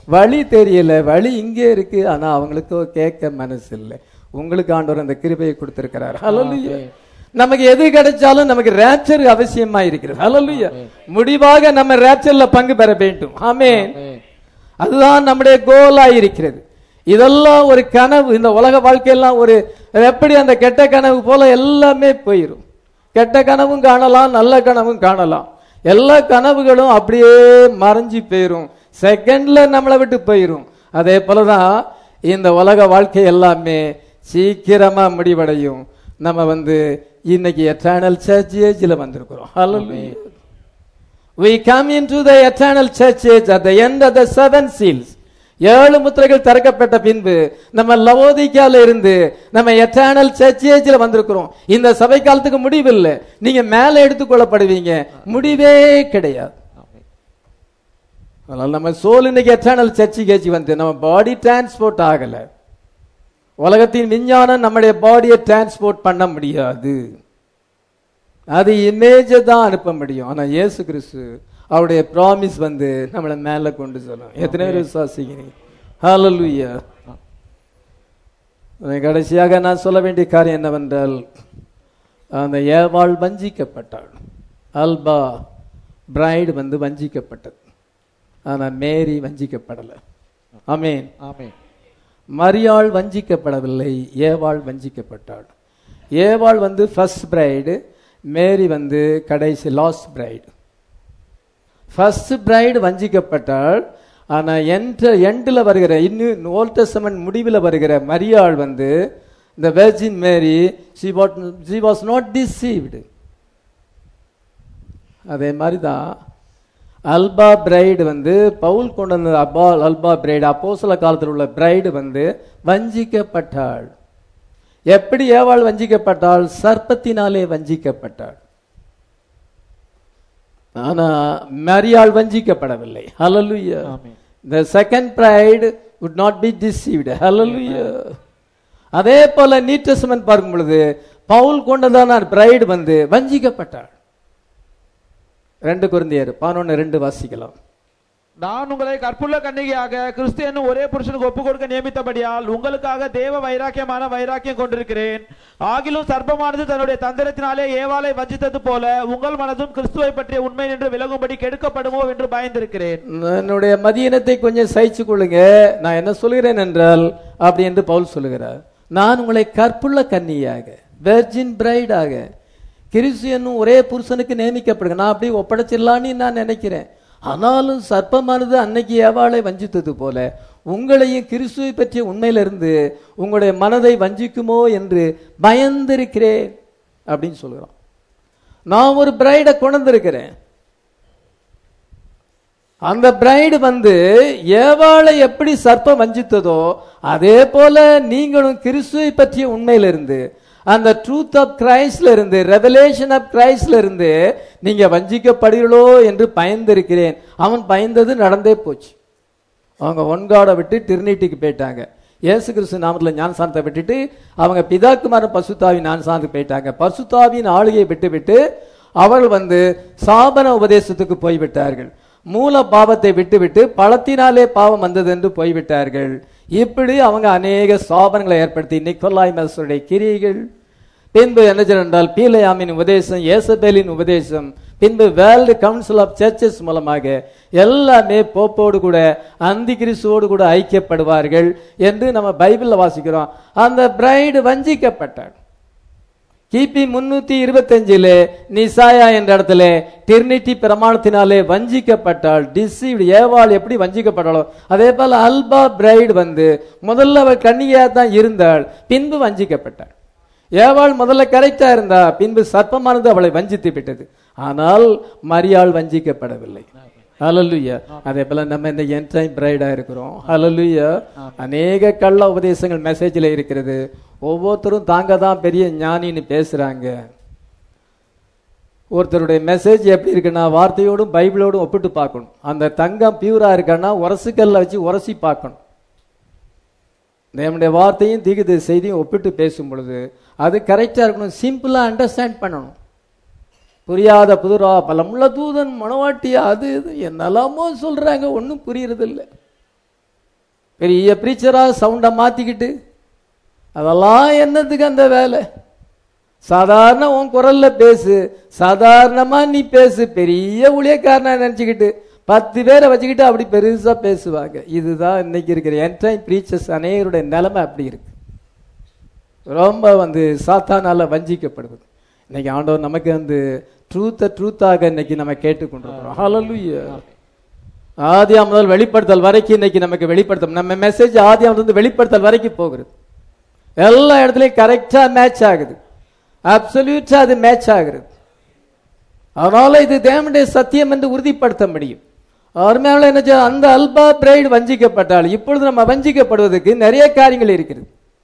Speaker 1: வழி தெரியல வழி இங்கே இருக்கு ஆனா அவங்களுக்கு கேட்க மனசு இல்லை உங்களுக்கு ஆண்டவர் அந்த கிருபையை கொடுத்திருக்கிறார் ஹalleluya நமக்கு எது கிடைச்சாலும் நமக்கு ரேப்சர் அவசியமா இருக்கிறது ஹalleluya முடிவாக நம்ம ரேப்சர்ல பங்கு பெற வேண்டும் ஆமென் அதுதான் நம்முடைய கோலா இருக்கிறது இதெல்லாம் ஒரு கனவு இந்த உலக வாழ்க்கையெல்லாம் ஒரு எப்படி அந்த கெட்ட கனவு போல எல்லாமே போயிடும் கெட்ட கனவும் காணலாம் நல்ல கனவும் காணலாம் எல்லா கனவுகளும் அப்படியே மறைஞ்சு போயிரும் செகண்ட்ல நம்மளை விட்டு போயிரும் அதே போலதான் இந்த உலக வாழ்க்கை எல்லாமே சீக்கிரமா முடிவடையும் நம்ம வந்து இன்னைக்கு எட்டர்னல் சர்ச் ஏஜில் வந்திருக்கிறோம் Hallelujah. We come into the eternal church age at the end of the seven seals. ஏழு முத்திரைகள் திறக்கப்பட்ட பின்பு நம்ம லவோதிக்கால இருந்து நம்ம எட்டர்னல் சர்ச் ஏஜில் வந்திருக்கிறோம் இந்த சபை காலத்துக்கு முடிவில்லை நீங்க மேல எடுத்துக்கொள்ளப்படுவீங்க முடிவே கிடையாது அதனால நம்ம சோல் இன்னைக்கு எட்டர்னல் சர்ச்சுக்கு ஏஜி வந்து நம்ம பாடி டிரான்ஸ்போர்ட் ஆகல உலகத்தின் விஞ்ஞானம் நம்முடைய பாடியை டிரான்ஸ்போர்ட் பண்ண முடியாது அது இமேஜை தான் அனுப்ப முடியும் ஆனா இயேசு கிறிஸ்து அவருடைய ப்ராமிஸ் வந்து நம்மளை மேல கொண்டு செல்லும் எத்தனை பேர் விசுவாசிக்கிறீங்க ஹalleluya கடைசியாக நான் சொல்ல வேண்டிய காரியம் என்னவென்றால் அந்த ஏவாள் வஞ்சிக்கப்பட்டாள் அல்பா பிரைடு வந்து வஞ்சிக்கப்பட்டது ஆனா மேரி வஞ்சிக்கப்படலை ஆமென்
Speaker 2: ஆமென்
Speaker 1: மரியாள் வஞ்சிக்கப்படவில்லை ஏவாள் வஞ்சிக்கப்பட்டாள் ஏவாள் வந்து ஃபர்ஸ்ட் பிரைடு மேரி வந்து கடைசி லாஸ்ட் பிரைடு ஃபர்ஸ்ட் பிரைடு வஞ்சிக்கப்பட்டாள் ஆனா என்ற எண்டில் வருகிற இன்னும் ஓல்ட் டெஸ்டமென்ட் முடிவில் வருகிற மரியாள் வந்து இந்த virgin Mary she what she was not deceived அதே மாதிரி தான் அல்பா பிரைடு வந்து பவுல் கொண்டு வந்த அப்பா அல்பா பிரைடு அப்போஸ்தல காலத்தில் உள்ள பிரைடு வந்து வஞ்சிக்கப்பட்டாள் எப்படி ஏவாள் வஞ்சிக்கப்பட்டாள் சர்ப்பத்தினாலே வஞ்சிக்கப்பட்டாள் ஆனா மரியாள் வஞ்சிக்கப்படவில்லை ஹalleluya
Speaker 2: ஆமென்.
Speaker 1: the second bride would not be deceived hallelujah அதே போல நியூ டெஸ்டமென்ட் பார்க்கும் பொழுது பவுல் கொண்டதான பிரைடு வந்து வஞ்சிக்கப்பட்டாள் ரெண்டு குருந்தியர் பதினொன்னு ரெண்டு வாசிக்கலாம்
Speaker 2: நான் உங்களை கற்புள்ள கன்னிகையாக கிறிஸ்து என்னும் ஒரே புருஷனுக்கு ஒப்பு கொடுக்க நியமித்தபடியால் உங்களுக்காக தேவ வைராக்கியமான வைராக்கியம் கொண்டிருக்கிறேன் ஆகிலும் சர்ப்பமானது தன்னுடைய தந்திரத்தினாலே ஏவாளை வஞ்சித்தது போல உங்கள் மனதும் கிறிஸ்துவை பற்றிய உண்மை நின்று விலகும்படி கெடுக்கப்படுமோ என்று பயந்திருக்கிறேன்
Speaker 1: என்னுடைய மதியினத்தை கொஞ்சம் சகிச்சு கொள்ளுங்க நான் என்ன சொல்கிறேன் என்றால் அப்படி என்று பவுல் சொல்லுகிறார் நான் உங்களை கற்புள்ள கன்னியாக வெர்ஜின் பிரைடாக கிறிஸ்து என்னும் ஒரே புருஷனுக்கு நியமிக்கப்படுங்க நான் அப்படி ஒப்படைச்சிடலான்னு நான் நினைக்கிறேன் ஆனாலும் சர்ப்பமானது அன்னைக்கு ஏவாளை வஞ்சித்தது போல உங்களையும் கிறிஸ்துவை பற்றிய உண்மையிலிருந்து உங்களுடைய மனதை வஞ்சிக்குமோ என்று பயந்திருக்கிறேன் அப்படின்னு சொல்கிறான் நான் ஒரு பிரைடை கொண்டிருக்கிறேன் அந்த பிரைடு வந்து ஏவாளை எப்படி சர்ப்பம் வஞ்சித்ததோ அதே போல நீங்களும் கிறிஸ்துவை பற்றிய உண்மையிலிருந்து அந்த ட்ரூத் ஆஃப் கிரைஸ்ட்ல இருந்து ரெவலேஷன் ஆஃப் கிரைஸ்ட்ல இருந்து நீங்க வஞ்சிக்கப்படுகிறோ என்று பயந்திருக்கிறேன் அவன் பயந்தது நடந்தே போச்சு அவங்க ஒன்காடை விட்டு திருநீட்டிக்கு போயிட்டாங்க இயேசு கிறிஸ்து நாமத்தில் ஞானசானத்தை விட்டுட்டு அவங்க பிதாக்குமாரன் பசுத்தாவின் ஞானசானத்துக்கு போயிட்டாங்க பசுத்தாவின் ஆளுகையை விட்டு விட்டு அவர்கள் வந்து சாபன உபதேசத்துக்கு போய்விட்டார்கள் மூல பாவத்தை விட்டுவிட்டு பழத்தினாலே பாவம் வந்தது என்று போய்விட்டார்கள் இப்படி அவங்க அநேக சாபனங்களை ஏற்படுத்தி நிக்கோலாய் மசருடைய கிரியைகள் பின்பு என்ன செய்யணும் என்றால் பீலையாமின் உபதேசம் ஏசபேலின் உபதேசம் பின்பு வேர்ல்டு கவுன்சில் ஆஃப் சர்ச்சஸ் மூலமாக எல்லாமே போப்போடு கூட அந்தி கிறிஸ்துவோடு கூட ஐக்கியப்படுவார்கள் என்று நம்ம பைபிள்ல வாசிக்கிறோம் அந்த பிரைடு வஞ்சிக்கப்பட்டாள் கிபி முன்னூத்தி இருபத்தஞ்சிலே நிசாயா என்ற இடத்துல டிர்னிட்டி பிரமாணத்தினாலே வஞ்சிக்கப்பட்டாள் டிசீவ்டு ஏவாள் எப்படி வஞ்சிக்கப்பட்டாளோ அதே போல அல்பா பிரைடு வந்து முதல்ல அவள் கன்னிகையா தான் இருந்தாள் பின்பு வஞ்சிக்கப்பட்டாள் ஏவாள் முதல்ல கரெக்டா இருந்தா பின்பு சர்ப்பமானது அவளை வஞ்சித்து விட்டது ஆனால் மரியாள் வஞ்சிக்கப்படவில்லை ஹalleluya அதே போல நம்ம இந்த என் டைம் பிரைடா இருக்கிறோம் ஹalleluya அநேக கள்ள உபதேசங்கள் மெசேஜ்ல இருக்கிறது ஒவ்வொருத்தரும் தாங்க தான் பெரிய ஞானின்னு பேசுறாங்க ஒருத்தருடைய மெசேஜ் எப்படி இருக்குன்னா வார்த்தையோடும் பைபிளோடும் ஒப்பிட்டு பார்க்கணும் அந்த தங்கம் பியூரா இருக்கான்னா உரசுக்கல்ல வச்சு உரசி பார்க்கணும் நம்முடைய வார்த்தையும் தீகுத செய்தியும் ஒப்பிட்டு பேசும் பொழுது அது கரெக்டா இருக்கணும் சிம்பிளா அண்டர்ஸ்டாண்ட் பண்ணணும் புரியாத புதுரா பலமுள்ள தூதன் மனவாட்டி அது இது என்னெல்லாமோ சொல்றாங்க ஒன்றும் புரியறது இல்லை பெரிய பிரீச்சரா சவுண்டை மாத்திக்கிட்டு அதெல்லாம் என்னத்துக்கு அந்த வேலை சாதாரண உன் குரல்ல பேசு சாதாரணமா நீ பேசு பெரிய ஊழியக்காரனா நினைச்சுக்கிட்டு பத்து பேரை வச்சுக்கிட்டு அப்படி பெருசா பேசுவாங்க இதுதான் இன்னைக்கு இருக்கிற என்டைம் பிரீச்சர்ஸ் அநேகருடைய நிலைமை அப்படி இருக்கு ரொம்ப வந்து சாத்தானால வஞ்சிக்கப்படுவது இன்னைக்கு ஆண்டவர் நமக்கு வந்து ட்ரூத்தை ட்ரூத்தாக இன்னைக்கு நம்ம கேட்டுக்கொண்டிருக்கிறோம் ஹalleluya ஆதியாம் முதல் வெளிப்படுத்தல் வரைக்கும் இன்னைக்கு நமக்கு வெளிப்படுத்தும் நம்ம மெசேஜ் ஆதியாம் இருந்து வெளிப்படுத்தல் வரைக்கும் போகிறது எல்லா இடத்துலயும் கரெக்டா மேட்ச் ஆகுது அப்சல்யூட்டா அது மேட்ச் ஆகுது அதனால இது தேவனுடைய சத்தியம் என்று உறுதிப்படுத்த முடியும் அருமையான என்ன செய்ய- அந்த அல்பா பிரைடு வஞ்சிக்கப்பட்டால் இப்பொழுது நம்ம வஞ்சிக்கப்படுவதற்கு நிறைய காரியங்கள் இருக்கிறது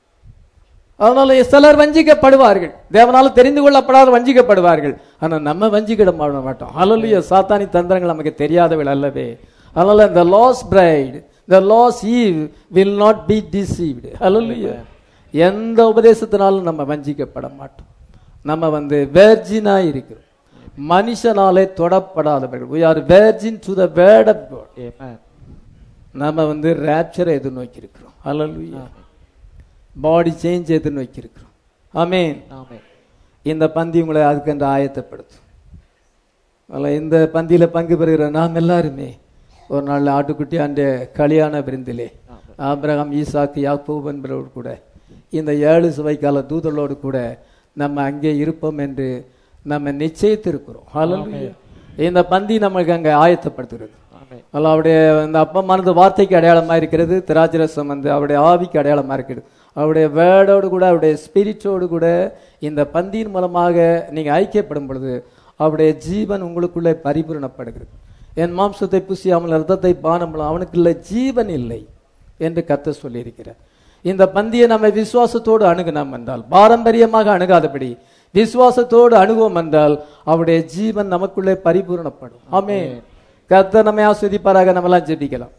Speaker 1: அதனால சிலர் வஞ்சிக்கப்படுவார்கள் தேவனால தெரிந்து கொள்ளப்படாத வஞ்சிக்கப்படுவார்கள் ஆனா நம்ம வஞ்சிக்கிட மாட மாட்டோம் ஹalleluya சாத்தானி தந்திரங்கள் நமக்கு தெரியாதவள் அல்லவே அதனால இந்த லாஸ் பிரைட் the லாஸ் ஈவ் வில் நாட் பி deceived ஹalleluya எந்த உபதேசத்தினாலும் நம்ம வஞ்சிக்கப்பட மாட்டோம் நம்ம வந்து வேர்ஜினா இருக்கிறோம் மனுஷனாலே தொடப்படாதவர்கள் we are virgin to the word of god
Speaker 2: Amen.
Speaker 1: நம்ம வந்து ரேப்சரை எதிர்நோக்கி இருக்கிறோம் ஹalleluya பாடி சேஞ்ச் எதிர்நோக்கி இருக்கிறோம் ஆமென்
Speaker 2: ஆமென்.
Speaker 1: இந்த பந்தி உங்களை அதுக்கென்று ஆயத்தப்படுத்தும் அதனால இந்த பந்தியில பங்கு பெறுகிற நாம் எல்லாருமே ஒரு நாள் ஆட்டுக்குட்டி ஆண்ட கல்யாண விருந்திலே ஆபிரகாம் ஈசாக்கு யாக்கோப் என்பவரோடு கூட இந்த ஏழு சுவைக்கால தூதர்களோடு கூட நம்ம அங்கே இருப்போம் என்று நம்ம நிச்சயித்திருக்கிறோம் ஹalleluya. இந்த பந்தி நமக்கு அங்கே ஆயத்தப்படுத்துகிறது
Speaker 2: ஆமென்.
Speaker 1: அதில் அவருடைய இந்த அப்பமானது வார்த்தைக்கு அடையாளமா இருக்கிறது திராட்சரசம் வந்து அவருடைய ஆவிக்கு அடையாளமா இருக்குது அவருடைய வேர்டோடு கூட அவருடைய ஸ்பிரிட்டோடு கூட இந்த பந்தியின் மூலமாக நீங்க ஐக்கியப்படும் பொழுது அவருடைய ஜீவன் உங்களுக்குள்ளே பரிபூரணப்படுகிறது என் மாம்சத்தை புசியாமல் ரத்தத்தை பானம் பண்ணாமல் அவனுக்குள்ள ஜீவன் இல்லை என்று கத்த சொல்லியிருக்கிறார் இந்த பந்தியை நம்ம விசுவாசத்தோடு அணுகினோம் என்றால் பாரம்பரியமாக அணுகாதபடி விசுவாசத்தோடு அணுகுவோம் என்றால் அவருடைய ஜீவன் நமக்குள்ளே பரிபூரணப்படும் ஆமென் கர்த்தர் நம்மை ஆஸ்வதிப்பாராக நம்ம எல்லாம் ஜெபிக்கலாம்